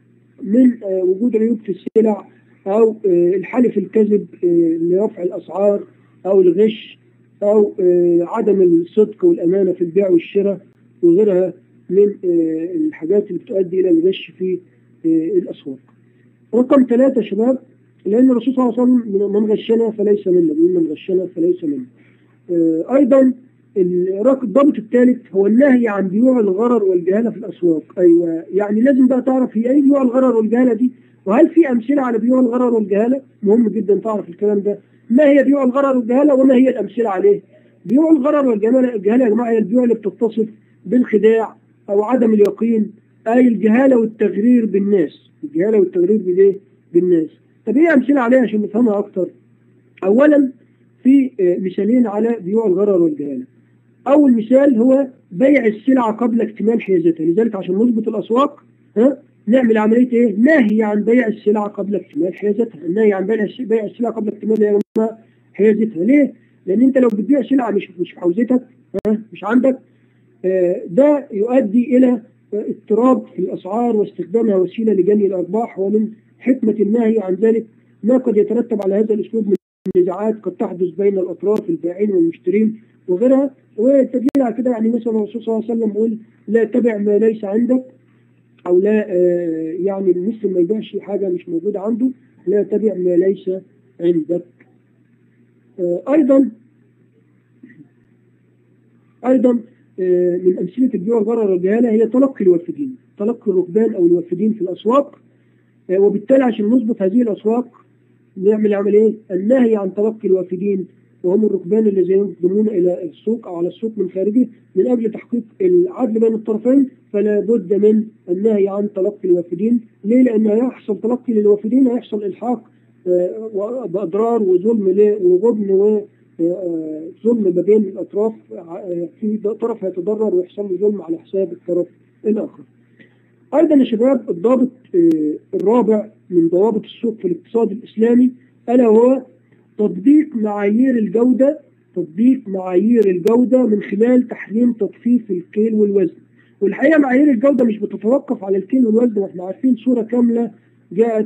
من آه، وجود عيوب في السلع او آه، الحلف الكذب آه، لرفع الاسعار او الغش او آه، عدم الصدق والامانه في البيع والشراء وغيرها من آه، الحاجات اللي بتؤدي الى الغش في آه، الاسواق. رقم ثلاثه يا شباب لان الرسول صلى الله عليه وسلم من غشنا فليس منا بيقول من غشنا فليس منا. آه، ايضا الرق- الضابط الثالث هو النهي عن بيوع الغرر والجهاله في الاسواق ايوه يعني لازم بقى تعرف هي ايه بيوع الغرر والجهاله دي وهل في امثله على بيوع الغرر والجهاله مهم جدا تعرف الكلام ده ما هي بيوع الغرر والجهاله وما هي الامثله عليه بيوع الغرر والجهاله الجهاله يا جماعه هي البيوع اللي بتتصف بالخداع او عدم اليقين اي الجهاله والتغرير بالناس الجهاله والتغرير بالايه بالناس طب ايه امثله عليها عشان نفهمها اكتر اولا في آه، مثالين على بيوع الغرر والجهاله اول مثال هو بيع السلعه قبل اكتمال حيازتها لذلك عشان نظبط الاسواق ها نعمل عمليه ايه؟ نهي عن بيع السلعه قبل اكتمال حيازتها، النهي عن بيع الس- بيع السلعه قبل اكتمال يا جماعه حيازتها، ليه؟ لان انت لو بتبيع سلعه مش مش في حوزتك ها مش عندك آه، ده يؤدي الى آه، اضطراب في الاسعار واستخدامها وسيله لجني الارباح ومن حكمه النهي عن ذلك ما قد يترتب على هذا الاسلوب من نزاعات قد تحدث بين الاطراف البائعين والمشترين وغيرها والتدليل على كده يعني مثلا الرسول صلى الله عليه وسلم يقول لا تبع ما ليس عندك او لا آه، يعني المسلم ما يبيعش حاجه مش موجوده عنده لا تبع ما ليس عندك آه، ايضا ايضا آه، من امثله البيوع الغرر والجهاله هي تلقي الوافدين تلقي الركبان او الوافدين في الاسواق آه، وبالتالي عشان نظبط هذه الاسواق نعمل عمل ايه؟ النهي عن تلقي الوافدين وهم الركبان الذين يقدمون الى السوق او على السوق من خارجه من اجل تحقيق العدل بين الطرفين فلا بد من النهي عن تلقي الوافدين، ليه؟ لان هيحصل تلقي للوافدين هيحصل الحاق آه، باضرار وظلم ل- وجبن وظلم ما بين الاطراف آه، في طرف هيتضرر ويحصل له ظلم على حساب الطرف الاخر. ايضا يا شباب الضابط آه، الرابع من ضوابط السوق في الاقتصاد الاسلامي الا هو تطبيق معايير الجودة تطبيق معايير الجودة من خلال تحريم تطفيف الكيل والوزن والحقيقة معايير الجودة مش بتتوقف على الكيل والوزن واحنا عارفين صورة كاملة جاءت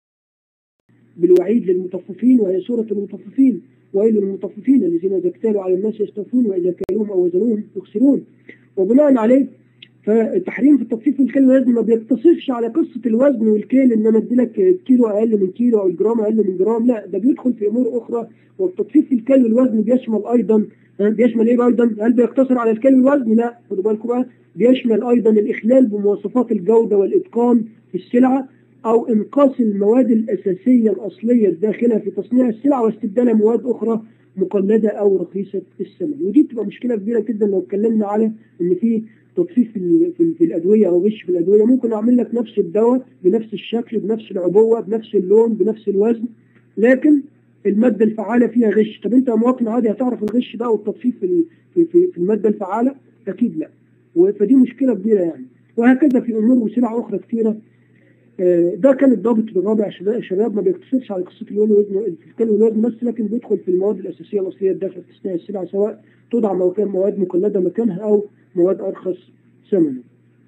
بالوعيد للمطففين وهي سورة المطففين ويل للمطففين الذين إذا اكتالوا على الناس يستوفون وإذا كالوهم أو وزنوهم يخسرون وبناء عليه فالتحريم في التطفيف والكيل والوزن ما بيقتصرش على قصة الوزن والكيل إن أنا أدي لك كيلو أقل من كيلو أو الجرام أقل من جرام لا ده بيدخل في أمور أخرى والتطفيف في الكيل والوزن بيشمل أيضا بيشمل إيه أيضا؟ هل بيقتصر على الكيل والوزن؟ لا خدوا بالكم بقى بيشمل أيضا الإخلال بمواصفات الجودة والإتقان في السلعة أو إنقاص المواد الأساسية الأصلية الداخلة في تصنيع السلع واستبدالها مواد أخرى مقلدة أو رخيصة الثمن ودي بتبقى مشكلة كبيرة جدا لو اتكلمنا على إن في تطفيف في, في, في الأدوية أو غش في الأدوية ممكن أعمل لك نفس الدواء بنفس الشكل بنفس العبوة بنفس اللون بنفس الوزن لكن المادة الفعالة فيها غش طب أنت مواطن عادي هتعرف الغش ده والتطفيف في, في, في, في المادة الفعالة أكيد لا فدي مشكلة كبيرة يعني وهكذا في أمور وسلع أخرى كثيرة ده كان الضابط الرابع شباب ما بيقتصرش على قصه الوزن والوزن الكيلو والوزن بس لكن بيدخل في المواد الاساسيه الاصليه الداخل في تصنيع السلع سواء توضع مواد مقلده مكانها او مواد ارخص ثمنا.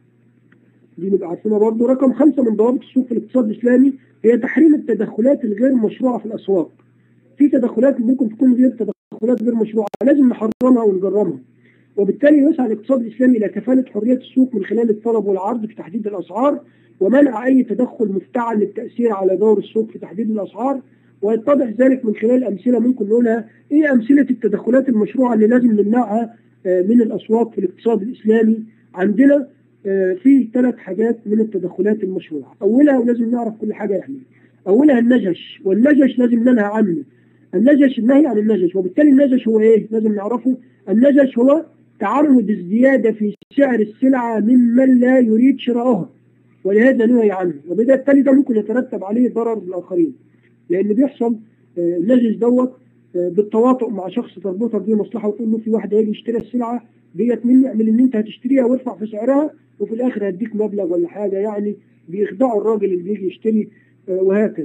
دي نبقى عارفينها برضه رقم خمسه من ضوابط السوق في الاقتصاد الاسلامي هي تحريم التدخلات الغير مشروعه في الاسواق. في تدخلات ممكن تكون غير تدخلات غير مشروعه لازم نحرمها ونجرمها. وبالتالي يسعى الاقتصاد الاسلامي الى كفاله حريه السوق من خلال الطلب والعرض في تحديد الاسعار ومنع أي تدخل مفتعل للتأثير على دور السوق في تحديد الأسعار ويتضح ذلك من خلال أمثلة ممكن نقولها إيه أمثلة التدخلات المشروعة اللي لازم نمنعها من الأسواق في الاقتصاد الإسلامي عندنا في ثلاث حاجات من التدخلات المشروعة أولها ولازم نعرف كل حاجة يعني أولها النجش والنجش لازم ننهى عنه النجش النهي عن النجش وبالتالي النجش هو إيه لازم نعرفه النجش هو تعرض الزيادة في سعر السلعة ممن لا يريد شرائها ولهذا نهي عنه وبالتالي ده ممكن يترتب عليه ضرر بالآخرين لأن بيحصل النجس دوت بالتواطؤ مع شخص تربطك بيه مصلحة وتقول له في واحد هيجي يشتري السلعة ديت مني اعمل ان انت هتشتريها وارفع في سعرها وفي الاخر هديك مبلغ ولا حاجة يعني بيخدعوا الراجل اللي بيجي يشتري وهكذا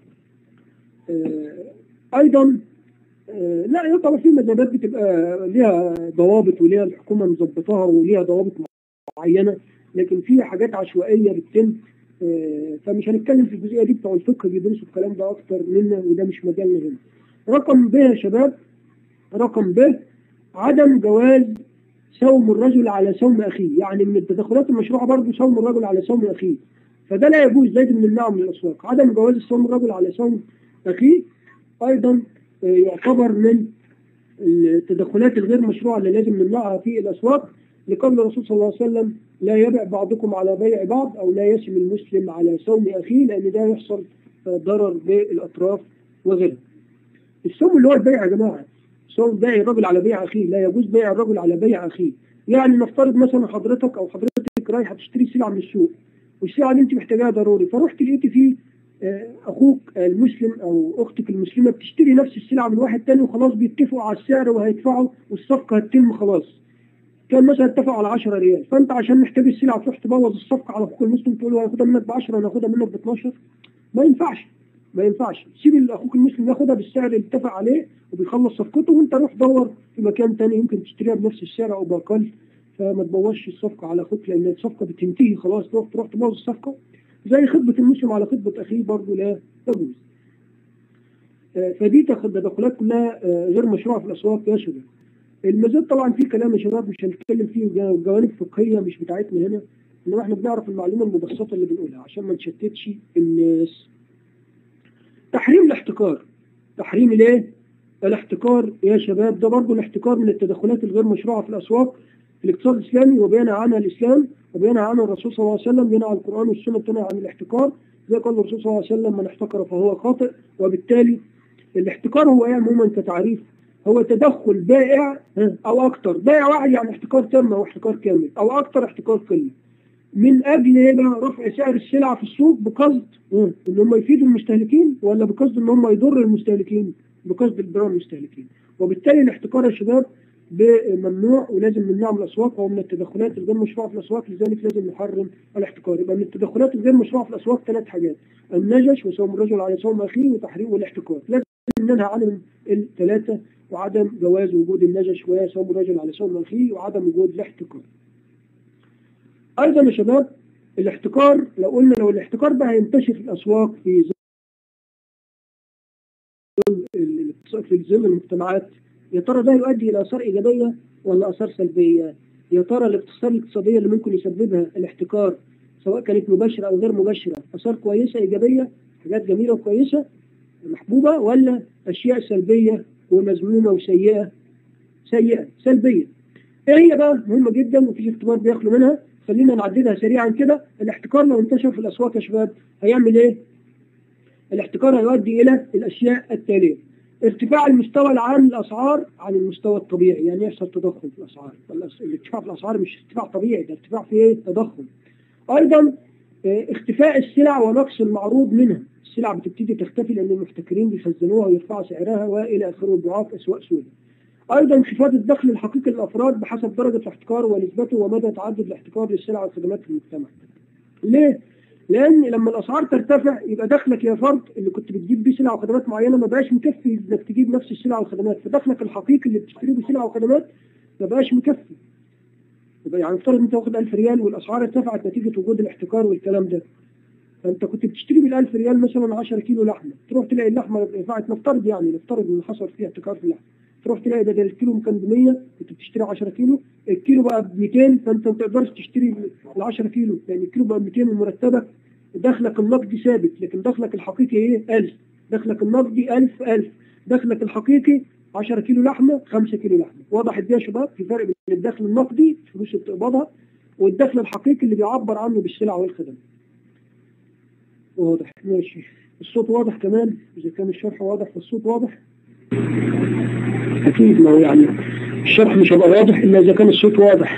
ايضا لا طبعا في مذهبات بتبقى ليها ضوابط وليها الحكومة مظبطاها وليها ضوابط معينة لكن في حاجات عشوائيه بتتم فمش هنتكلم في الجزئيه دي بتوع الفقه بيدرسوا الكلام ده اكتر منا وده مش مجالنا هنا. رقم ب يا شباب رقم ب عدم جواز صوم الرجل على صوم اخيه، يعني من التدخلات المشروعه برضه صوم الرجل على صوم اخيه. فده لا يجوز لازم نمنعه من الاسواق، عدم جواز صوم الرجل على صوم اخيه ايضا يعتبر من التدخلات الغير مشروعه اللي لازم نمنعها في الاسواق لقول الرسول صلى الله عليه وسلم لا يبع بعضكم على بيع بعض او لا يسم المسلم على صوم اخيه لان ده يحصل ضرر بالاطراف وغيرها. الصوم اللي هو البيع يا جماعه صوم بيع الرجل على بيع اخيه لا يجوز بيع الرجل على بيع اخيه. يعني نفترض مثلا حضرتك او حضرتك رايحه تشتري سلعه من السوق والسلعه دي انت محتاجاها ضروري فرحت لقيتي فيه اخوك المسلم او اختك المسلمه بتشتري نفس السلعه من واحد تاني وخلاص بيتفقوا على السعر وهيدفعوا والصفقه هتتم خلاص. كان مثلا اتفقوا على 10 ريال فانت عشان محتاج السلعه تروح تبوظ الصفقه على اخوك المسلم تقول له هاخدها منك ب 10 انا هاخدها منك ب 12 ما ينفعش ما ينفعش سيب اخوك المسلم ياخدها بالسعر اللي اتفق عليه وبيخلص صفقته وانت روح دور في مكان تاني يمكن تشتريها بنفس السعر او باقل فما تبوظش الصفقه على اخوك لان الصفقه بتنتهي خلاص تروح تروح تبوظ الصفقه زي خطبه المسلم على خطبه اخيه برضه لا تجوز فدي تدخلات كلها غير مشروعه في الاسواق يا شباب المزاد طبعا في كلام يا شباب مش هنتكلم فيه جوانب فقهيه مش بتاعتنا هنا انما احنا بنعرف المعلومه المبسطه اللي بنقولها عشان ما نشتتش الناس. تحريم الاحتكار. تحريم الايه؟ الاحتكار يا شباب ده برضه الاحتكار من التدخلات الغير مشروعه في الاسواق في الاقتصاد الاسلامي وبينها عنها الاسلام وبينها عنها الرسول صلى الله عليه وسلم بينها عن القران والسنه بتنهى عن الاحتكار زي قال الرسول صلى الله عليه وسلم من احتكر فهو خاطئ وبالتالي الاحتكار هو ايه عموما كتعريف هو تدخل بائع او اكتر بائع واحد يعني احتكار تام او احتكار كامل او اكتر احتكار قليل من اجل ايه بقى رفع سعر السلعه في السوق بقصد ان هم يفيدوا المستهلكين ولا بقصد ان هم يضروا المستهلكين بقصد اضرار المستهلكين وبالتالي الاحتكار يا شباب ممنوع ولازم نمنعه من الاسواق ومن التدخلات الغير مشروعه في الاسواق لذلك لازم نحرم الاحتكار يبقى من التدخلات الغير مشروعه في الاسواق ثلاث حاجات النجش وصوم الرجل على صوم اخيه وتحريم والاحتكار لازم ننهى عنهم الثلاثه وعدم جواز وجود النجش وصوم الرجل على صوم اخيه وعدم وجود الاحتكار. ايضا يا شباب الاحتكار لو قلنا لو الاحتكار ده هينتشر في الاسواق في ظل في ظل المجتمعات يا ترى ده يؤدي الى اثار ايجابيه ولا اثار سلبيه؟ يا ترى الاقتصاد الاقتصاديه اللي ممكن يسببها الاحتكار سواء كانت مباشره او غير مباشره اثار كويسه ايجابيه حاجات جميله وكويسه محبوبه ولا اشياء سلبيه ومذمومه وسيئه سيئه سلبيه ايه هي بقى مهمه جدا ومفيش اختبار بيخلو منها خلينا نعددها سريعا كده الاحتكار لو انتشر في الاسواق يا شباب هيعمل ايه؟ الاحتكار هيؤدي الى الاشياء التاليه ارتفاع المستوى العام للاسعار عن المستوى الطبيعي يعني يحصل تضخم في الاسعار الارتفاع في الاسعار مش ارتفاع طبيعي ده ارتفاع في ايه؟ تضخم ايضا اه اختفاء السلع ونقص المعروض منها السلع بتبتدي تختفي لان المحتكرين بيخزنوها ويرفعوا سعرها والى اخره ضعاف اسواق سوداء ايضا انخفاض الدخل الحقيقي للافراد بحسب درجه الاحتكار ونسبته ومدى تعدد الاحتكار للسلع والخدمات في المجتمع. ليه؟ لان لما الاسعار ترتفع يبقى دخلك يا فرد اللي كنت بتجيب بيه سلع وخدمات معينه ما بقاش مكفي انك تجيب نفس السلع والخدمات فدخلك الحقيقي اللي بتشتريه بسلع وخدمات ما بقاش مكفي. يبقى يعني افترض انت واخد 1000 ريال والاسعار ارتفعت نتيجه وجود الاحتكار والكلام ده. فانت كنت بتشتري بال 1000 ريال مثلا 10 كيلو لحمه تروح تلاقي اللحمه رفعت نفترض يعني نفترض ان حصل فيها احتكار في اللحمه تروح تلاقي بدل الكيلو كان ب 100 كنت بتشتري 10 كيلو الكيلو بقى ب 200 فانت ما تقدرش تشتري ال 10 كيلو لان الكيلو بقى ب 200 ومرتبك دخلك النقدي ثابت لكن دخلك الحقيقي ايه 1000 دخلك النقدي 1000 1000 دخلك الحقيقي 10 كيلو لحمه 5 كيلو لحمه واضح دي يا شباب في فرق بين الدخل النقدي الفلوس اللي بتقبضها والدخل الحقيقي اللي بيعبر عنه بالسلع والخدمات واضح ماشي الصوت واضح كمان اذا كان الشرح واضح فالصوت واضح اكيد ما هو يعني الشرح مش هيبقى واضح الا اذا كان الصوت واضح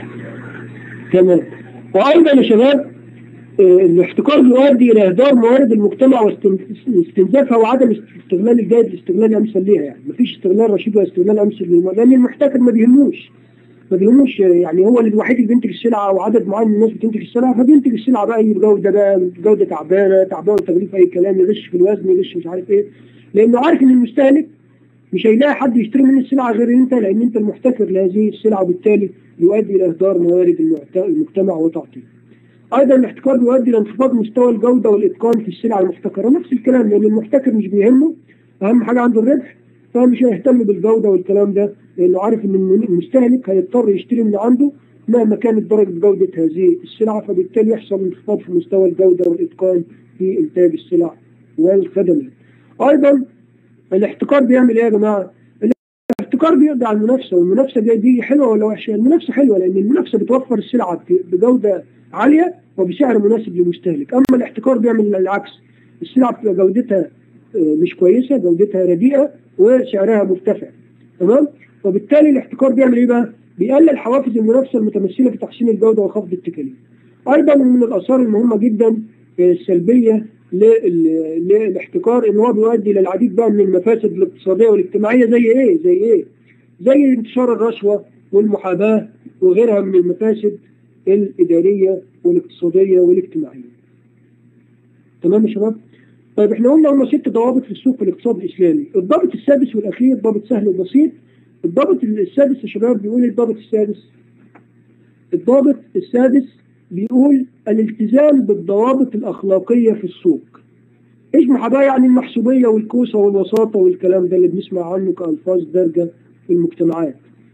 تمام وايضا يا شباب الاحتكار يؤدي الى اهدار موارد المجتمع واستنزافها وعدم استغلال الجيد لاستغلال امثل ليها يعني مفيش استغلال رشيد ولا استغلال امثل لان المحتكر ما بيهموش ما بيهموش يعني هو الوحيد اللي بينتج السلعه وعدد معين من الناس بتنتج السلعه فبينتج السلعه بقى اي جوده بقى جوده تعبانه تعبانه تغليف اي كلام يغش في الوزن يغش مش عارف ايه لانه عارف ان المستهلك مش هيلاقي حد يشتري منه السلعه غير انت لان انت المحتكر لهذه السلعه وبالتالي يؤدي الى اهدار موارد المجتمع وتعطيل. ايضا الاحتكار بيؤدي الى انخفاض مستوى الجوده والاتقان في السلع المحتكره نفس الكلام لان المحتكر مش بيهمه اهم حاجه عنده الربح فمش هيهتم بالجوده والكلام ده لانه عارف ان المستهلك هيضطر يشتري من عنده مهما كانت درجه جوده هذه السلعه فبالتالي يحصل انخفاض في مستوى الجوده والاتقان في انتاج السلع والخدمات. ايضا الاحتكار بيعمل ايه يا جماعه؟ الاحتكار بيقضي على المنافسه والمنافسه دي, دي حلوه ولا وحشه؟ المنافسه حلوه لان المنافسه بتوفر السلعه بجوده عاليه وبسعر مناسب للمستهلك، اما الاحتكار بيعمل العكس السلعه بتبقى جودتها مش كويسه جودتها رديئه وسعرها مرتفع تمام؟ وبالتالي الاحتكار بيعمل ايه بقى؟ بيقلل حوافز المنافسه المتمثله في تحسين الجوده وخفض التكاليف. ايضا من الاثار المهمه جدا السلبيه للاحتكار ان هو بيؤدي الى العديد بقى من المفاسد الاقتصاديه والاجتماعيه زي ايه؟ زي ايه؟ زي انتشار الرشوه والمحاباه وغيرها من المفاسد الاداريه والاقتصاديه والاجتماعيه. تمام يا شباب؟ طيب احنا قلنا هم ست ضوابط في السوق في الاقتصاد الاسلامي، الضابط السادس والاخير ضابط سهل وبسيط. الضابط السادس يا شباب بيقول ايه الضابط السادس؟ الضابط السادس بيقول الالتزام بالضوابط الأخلاقية في السوق إيش محاباة يعني المحسوبية والكوسة والوساطة والكلام ده اللي بنسمع عنه كألفاظ دارجة في المجتمعات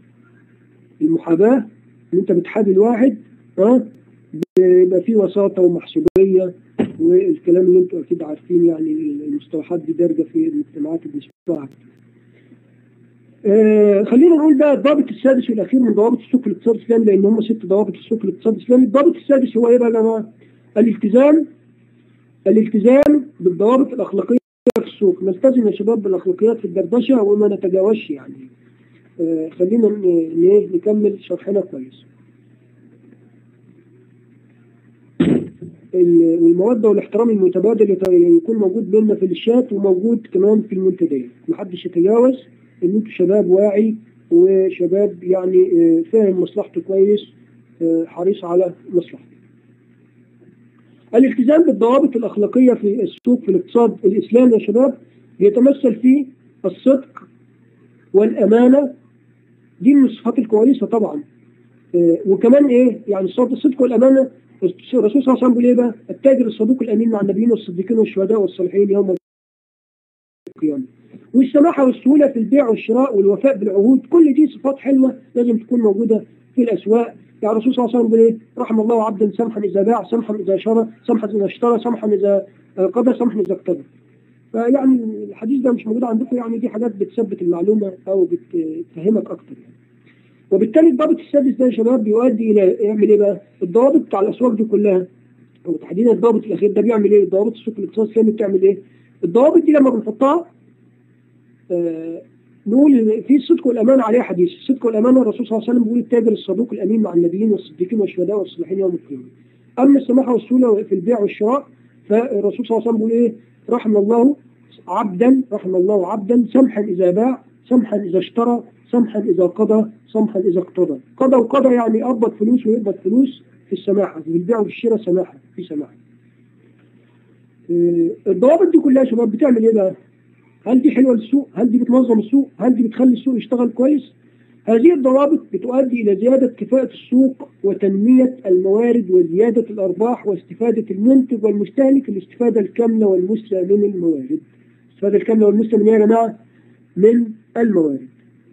المحاباة إن أنت بتحابي الواحد ها بيبقى فيه وساطة ومحسوبية والكلام اللي أنتوا أكيد عارفين يعني المصطلحات دي دارجة في المجتمعات اللي بنسمعها آه خلينا نقول بقى الضابط السادس والاخير من ضوابط السوق الاقتصادي الاسلامي لان هم ست ضوابط السوق الاقتصادي الاسلامي، الضابط السادس هو ايه بقى يا جماعه؟ الالتزام الالتزام بالضوابط الاخلاقيه في السوق، نلتزم يا شباب بالاخلاقيات في الدردشه وما نتجاوزش يعني. آه خلينا نكمل شرحنا كويس. المودة والاحترام المتبادل يكون موجود بيننا في الشات وموجود كمان في المنتديات، محدش يتجاوز ان انتوا شباب واعي وشباب يعني فاهم مصلحته كويس حريص على مصلحته. الالتزام بالضوابط الاخلاقيه في السوق في الاقتصاد الاسلامي يا شباب بيتمثل في الصدق والأمانة دي من الصفات الكويسة طبعا آه، وكمان ايه يعني صفات الصدق والأمانة الرسول صلى الله عليه وسلم بيقول ايه بقى التاجر الصدوق الأمين مع النبيين والصديقين والشهداء والصالحين يوم القيامة والسماحة والسهولة في البيع والشراء والوفاء بالعهود كل دي صفات حلوة لازم تكون موجودة في الأسواق يعني الرسول صلى الله عليه وسلم بيقول ايه رحم الله عبدا سمحا إذا باع سمحا إذا شرى سمحا إذا اشترى سمحا إذا قضى سمحا إذا اقتضى فيعني الحديث ده مش موجود عندكم يعني دي حاجات بتثبت المعلومة أو بتفهمك أكتر يعني. وبالتالي الضابط السادس ده يا شباب بيؤدي إلى يعمل إيه بقى؟ الضوابط بتاع الأسواق دي كلها وتحديدا الضابط الأخير ده بيعمل إيه؟ الضوابط السوق الاقتصادي الإسلامي بتعمل إيه؟ الضوابط دي لما بنحطها آه نقول في الصدق والأمانة عليها حديث الصدق والأمانة الرسول صلى الله عليه وسلم بيقول التاجر الصدوق الأمين مع النبيين والصديقين والشهداء والصالحين يوم القيامة أما السماحة والسهولة في البيع والشراء فالرسول صلى الله عليه وسلم بيقول إيه؟ رحم الله عبدا رحم الله عبدا سمحا إذا باع سمحا إذا اشترى سمحا إذا قضى سمحا إذا اقتضى قضى وقضى يعني قبض فلوس ويقبض فلوس في السماحة في البيع وفي الشراء سماحة في سماحة الضوابط دي كلها يا شباب بتعمل ايه بقى؟ هل دي حلوه للسوق؟ هل دي بتنظم السوق؟ هل دي بتخلي السوق يشتغل كويس؟ هذه الضوابط بتؤدي إلى زيادة كفاءة السوق وتنمية الموارد وزيادة الأرباح واستفادة المنتج والمستهلك الاستفادة الكاملة والمثلى من الموارد. الاستفادة الكاملة والمثلى من يا جماعة؟ من الموارد.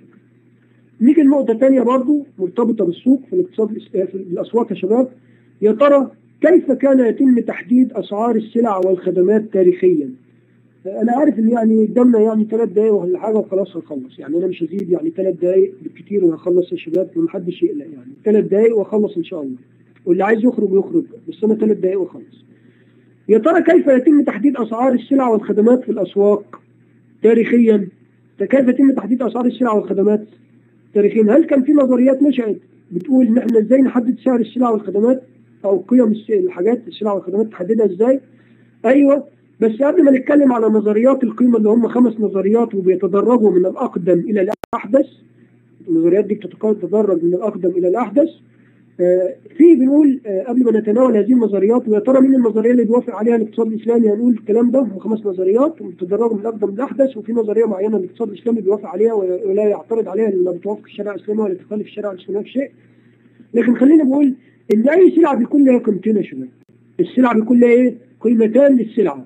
نيجي لنقطة تانية برضو مرتبطة بالسوق في الاقتصاد في الأسواق يا شباب يا ترى كيف كان يتم تحديد أسعار السلع والخدمات تاريخيا؟ انا عارف ان يعني قدامنا يعني ثلاث دقايق ولا حاجه وخلاص هنخلص يعني انا مش هزيد يعني ثلاث دقايق بالكثير وهخلص يا شباب ومحدش يقلق يعني ثلاث دقايق واخلص ان شاء الله واللي عايز يخرج يخرج بس انا ثلاث دقايق واخلص يا ترى كيف يتم تحديد اسعار السلع والخدمات في الاسواق تاريخيا كيف يتم تحديد اسعار السلع والخدمات تاريخيا هل كان في نظريات نشأت بتقول ان احنا ازاي نحدد سعر السلع والخدمات او قيم الحاجات السلع والخدمات تحددها ازاي ايوه بس قبل ما نتكلم على نظريات القيمة اللي هم خمس نظريات وبيتدرجوا من الأقدم إلى الأحدث النظريات دي بتتدرج من الأقدم إلى الأحدث آه في بنقول آه قبل ما نتناول هذه النظريات ويا ترى مين النظرية اللي بيوافق عليها الاقتصاد الإسلامي هنقول الكلام ده هم خمس نظريات بتتدرجوا من الأقدم للأحدث وفي نظرية معينة الاقتصاد الإسلامي بيوافق عليها ولا يعترض عليها لأنها بتوافق الشريعة الإسلامية ولا تخالف الشريعة الإسلامية في شيء لكن خلينا نقول إن أي سلعة بيكون لها قيمتين يا شباب السلعة بيكون لها إيه؟ قيمتان للسلعة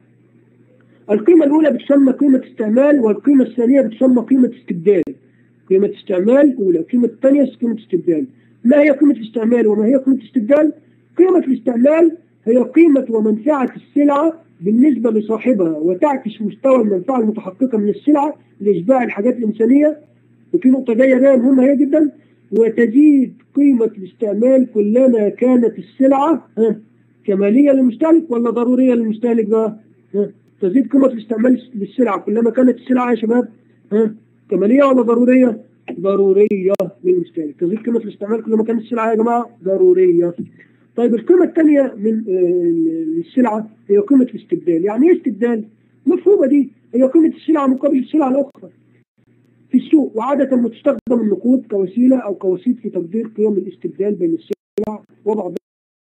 القيمة الأولى بتسمى قيمة استعمال والقيمة الثانية بتسمى قيمة استبدال قيمة استعمال أولى القيمة الثانية قيمة استبدال ما هي قيمة الاستعمال وما هي قيمة الاستبدال قيمة الاستعمال هي قيمة ومنفعة السلعة بالنسبة لصاحبها وتعكس مستوى المنفعة المتحققة من السلعة لإشباع الحاجات الإنسانية وفي نقطة جاية ده مهمة هي جدا وتزيد قيمة الاستعمال كلما كانت السلعة ها كمالية للمستهلك ولا ضرورية للمستهلك بقى ها تزيد قيمة الاستعمال للسلعة كلما كانت السلعة يا شباب ها كمالية ولا ضرورية؟ ضرورية للمستهلك تزيد قيمة الاستعمال كلما كانت السلعة يا جماعة ضرورية طيب القيمة الثانية من السلعة هي قيمة الاستبدال يعني ايه استبدال؟ مفهومة دي هي قيمة السلعة مقابل السلعة الأخرى في السوق وعادة ما تستخدم النقود كوسيلة أو كوسيط في تقدير قيم الاستبدال بين السلع وبعضها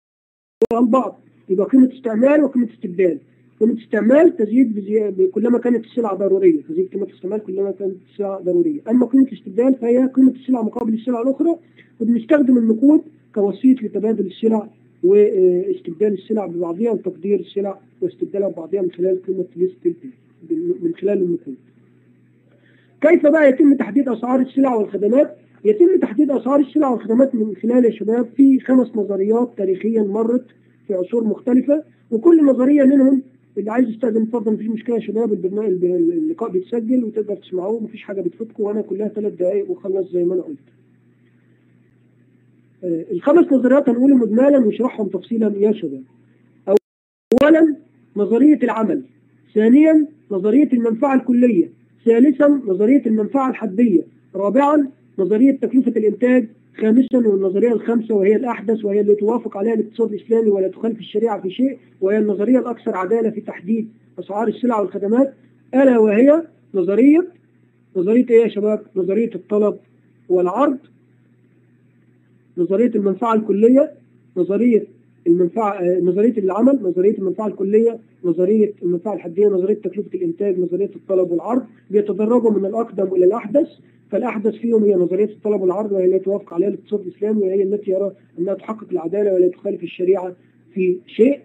البعض يبقى قيمة استعمال وقيمة استبدال قيمة استعمال تزيد بزي... كلما كانت السلعة ضرورية تزيد قيمة الاستعمال كلما كانت السلعة ضرورية أما قيمة الاستبدال فهي قيمة السلعة مقابل السلعة الأخرى وبنستخدم النقود كوسيط لتبادل السلع واستبدال السلع ببعضها وتقدير السلع واستبدالها ببعضها من خلال قيمة الاستبدال من خلال النقود كيف بقى يتم تحديد أسعار السلع والخدمات؟ يتم تحديد أسعار السلع والخدمات من خلال يا شباب في خمس نظريات تاريخيا مرت في عصور مختلفة وكل نظرية منهم اللي عايز يستخدم اتفضل مفيش مشكله يا شباب البرنامج اللقاء بيتسجل وتقدر تسمعوه مفيش حاجه بتفوتكم وانا كلها ثلاث دقائق وخلص زي ما انا قلت. آه الخمس نظريات هنقولهم مجملا ونشرحهم تفصيلا يا شباب. اولا نظريه العمل، ثانيا نظريه المنفعه الكليه، ثالثا نظريه المنفعه الحديه، رابعا نظريه تكلفه الانتاج، خامسا والنظرية الخامسة وهي الأحدث وهي اللي توافق عليها الاقتصاد الإسلامي ولا تخالف الشريعة في شيء وهي النظرية الأكثر عدالة في تحديد أسعار السلع والخدمات ألا وهي نظرية نظرية إيه يا شباب؟ نظرية الطلب والعرض نظرية المنفعة الكلية نظرية المنفعه آه، نظريه العمل نظريه المنفعه الكليه نظريه المنفعه الحديه نظريه تكلفه الانتاج نظريه الطلب والعرض بيتدرجوا من الاقدم الى الاحدث فالاحدث فيهم هي نظريه الطلب والعرض وهي التي توافق عليها الاقتصاد الاسلامي وهي التي يرى انها تحقق العداله ولا تخالف الشريعه في شيء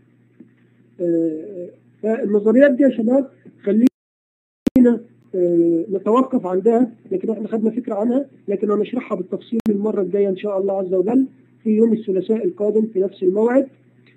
آه، فالنظريات دي يا شباب خلينا آه، نتوقف عندها لكن احنا خدنا فكره عنها لكن هنشرحها بالتفصيل المره الجايه ان شاء الله عز وجل في يوم الثلاثاء القادم في نفس الموعد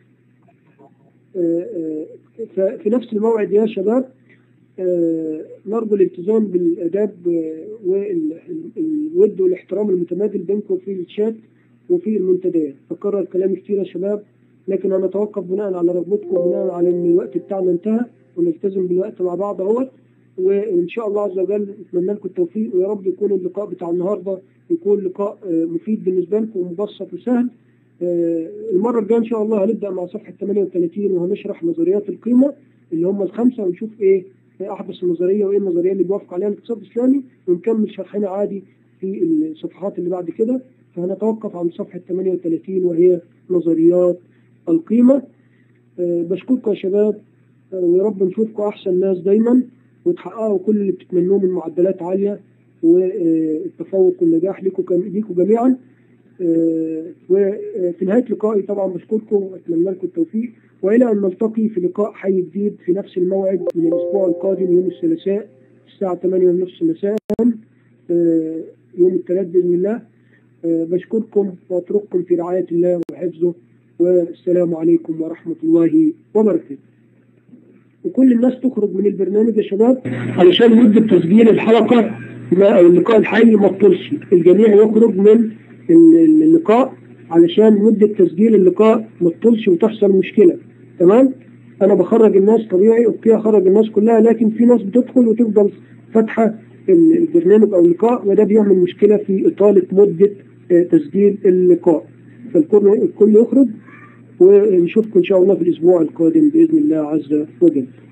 آه، آه، ففي نفس الموعد يا شباب آه، نرجو الالتزام بالاداب آه، والود والاحترام المتبادل بينكم في الشات وفي المنتديات بكرر كلام كتير يا شباب لكن انا اتوقف بناء على رغبتكم بناء على ان الوقت بتاعنا انتهى ونلتزم بالوقت مع بعض اهوت وان شاء الله عز وجل اتمنى لكم التوفيق ويا رب يكون اللقاء بتاع النهارده يكون لقاء آه، مفيد بالنسبه لكم ومبسط وسهل آه، المره الجايه ان شاء الله هنبدا مع صفحه 38 وهنشرح نظريات القيمه اللي هم الخمسه ونشوف ايه احدث النظريه وايه النظريه اللي بيوافق عليها الاقتصاد الاسلامي ونكمل شرحنا عادي في الصفحات اللي بعد كده فهنتوقف عن صفحه 38 وهي نظريات القيمه آه، بشكركم يا شباب آه، ويا رب نشوفكم احسن ناس دايما وتحققوا كل اللي بتتمنوه من معدلات عاليه والتفوق والنجاح ليكم كم- ليكم جميعا آه، وفي نهايه لقائي طبعا بشكركم واتمنى لكم التوفيق والى ان نلتقي في لقاء حي جديد في نفس الموعد من الاسبوع القادم يوم الثلاثاء الساعه 8:30 مساء آه، يوم الثلاث باذن الله آه، بشكركم واترككم في رعايه الله وحفظه والسلام عليكم ورحمه الله وبركاته. وكل الناس تخرج من البرنامج يا شباب علشان مده تسجيل الحلقه ما او اللقاء الحي ما تطولش الجميع يخرج من ال- اللقاء علشان مده تسجيل اللقاء ما تطولش وتحصل مشكله تمام انا بخرج الناس طبيعي اوكي اخرج الناس كلها لكن في ناس بتدخل وتفضل فاتحه ال- البرنامج او اللقاء وده بيعمل مشكله في اطاله مده آه، تسجيل اللقاء فالكل الكل يخرج ونشوفكم ان شاء الله في الاسبوع القادم باذن الله عز وجل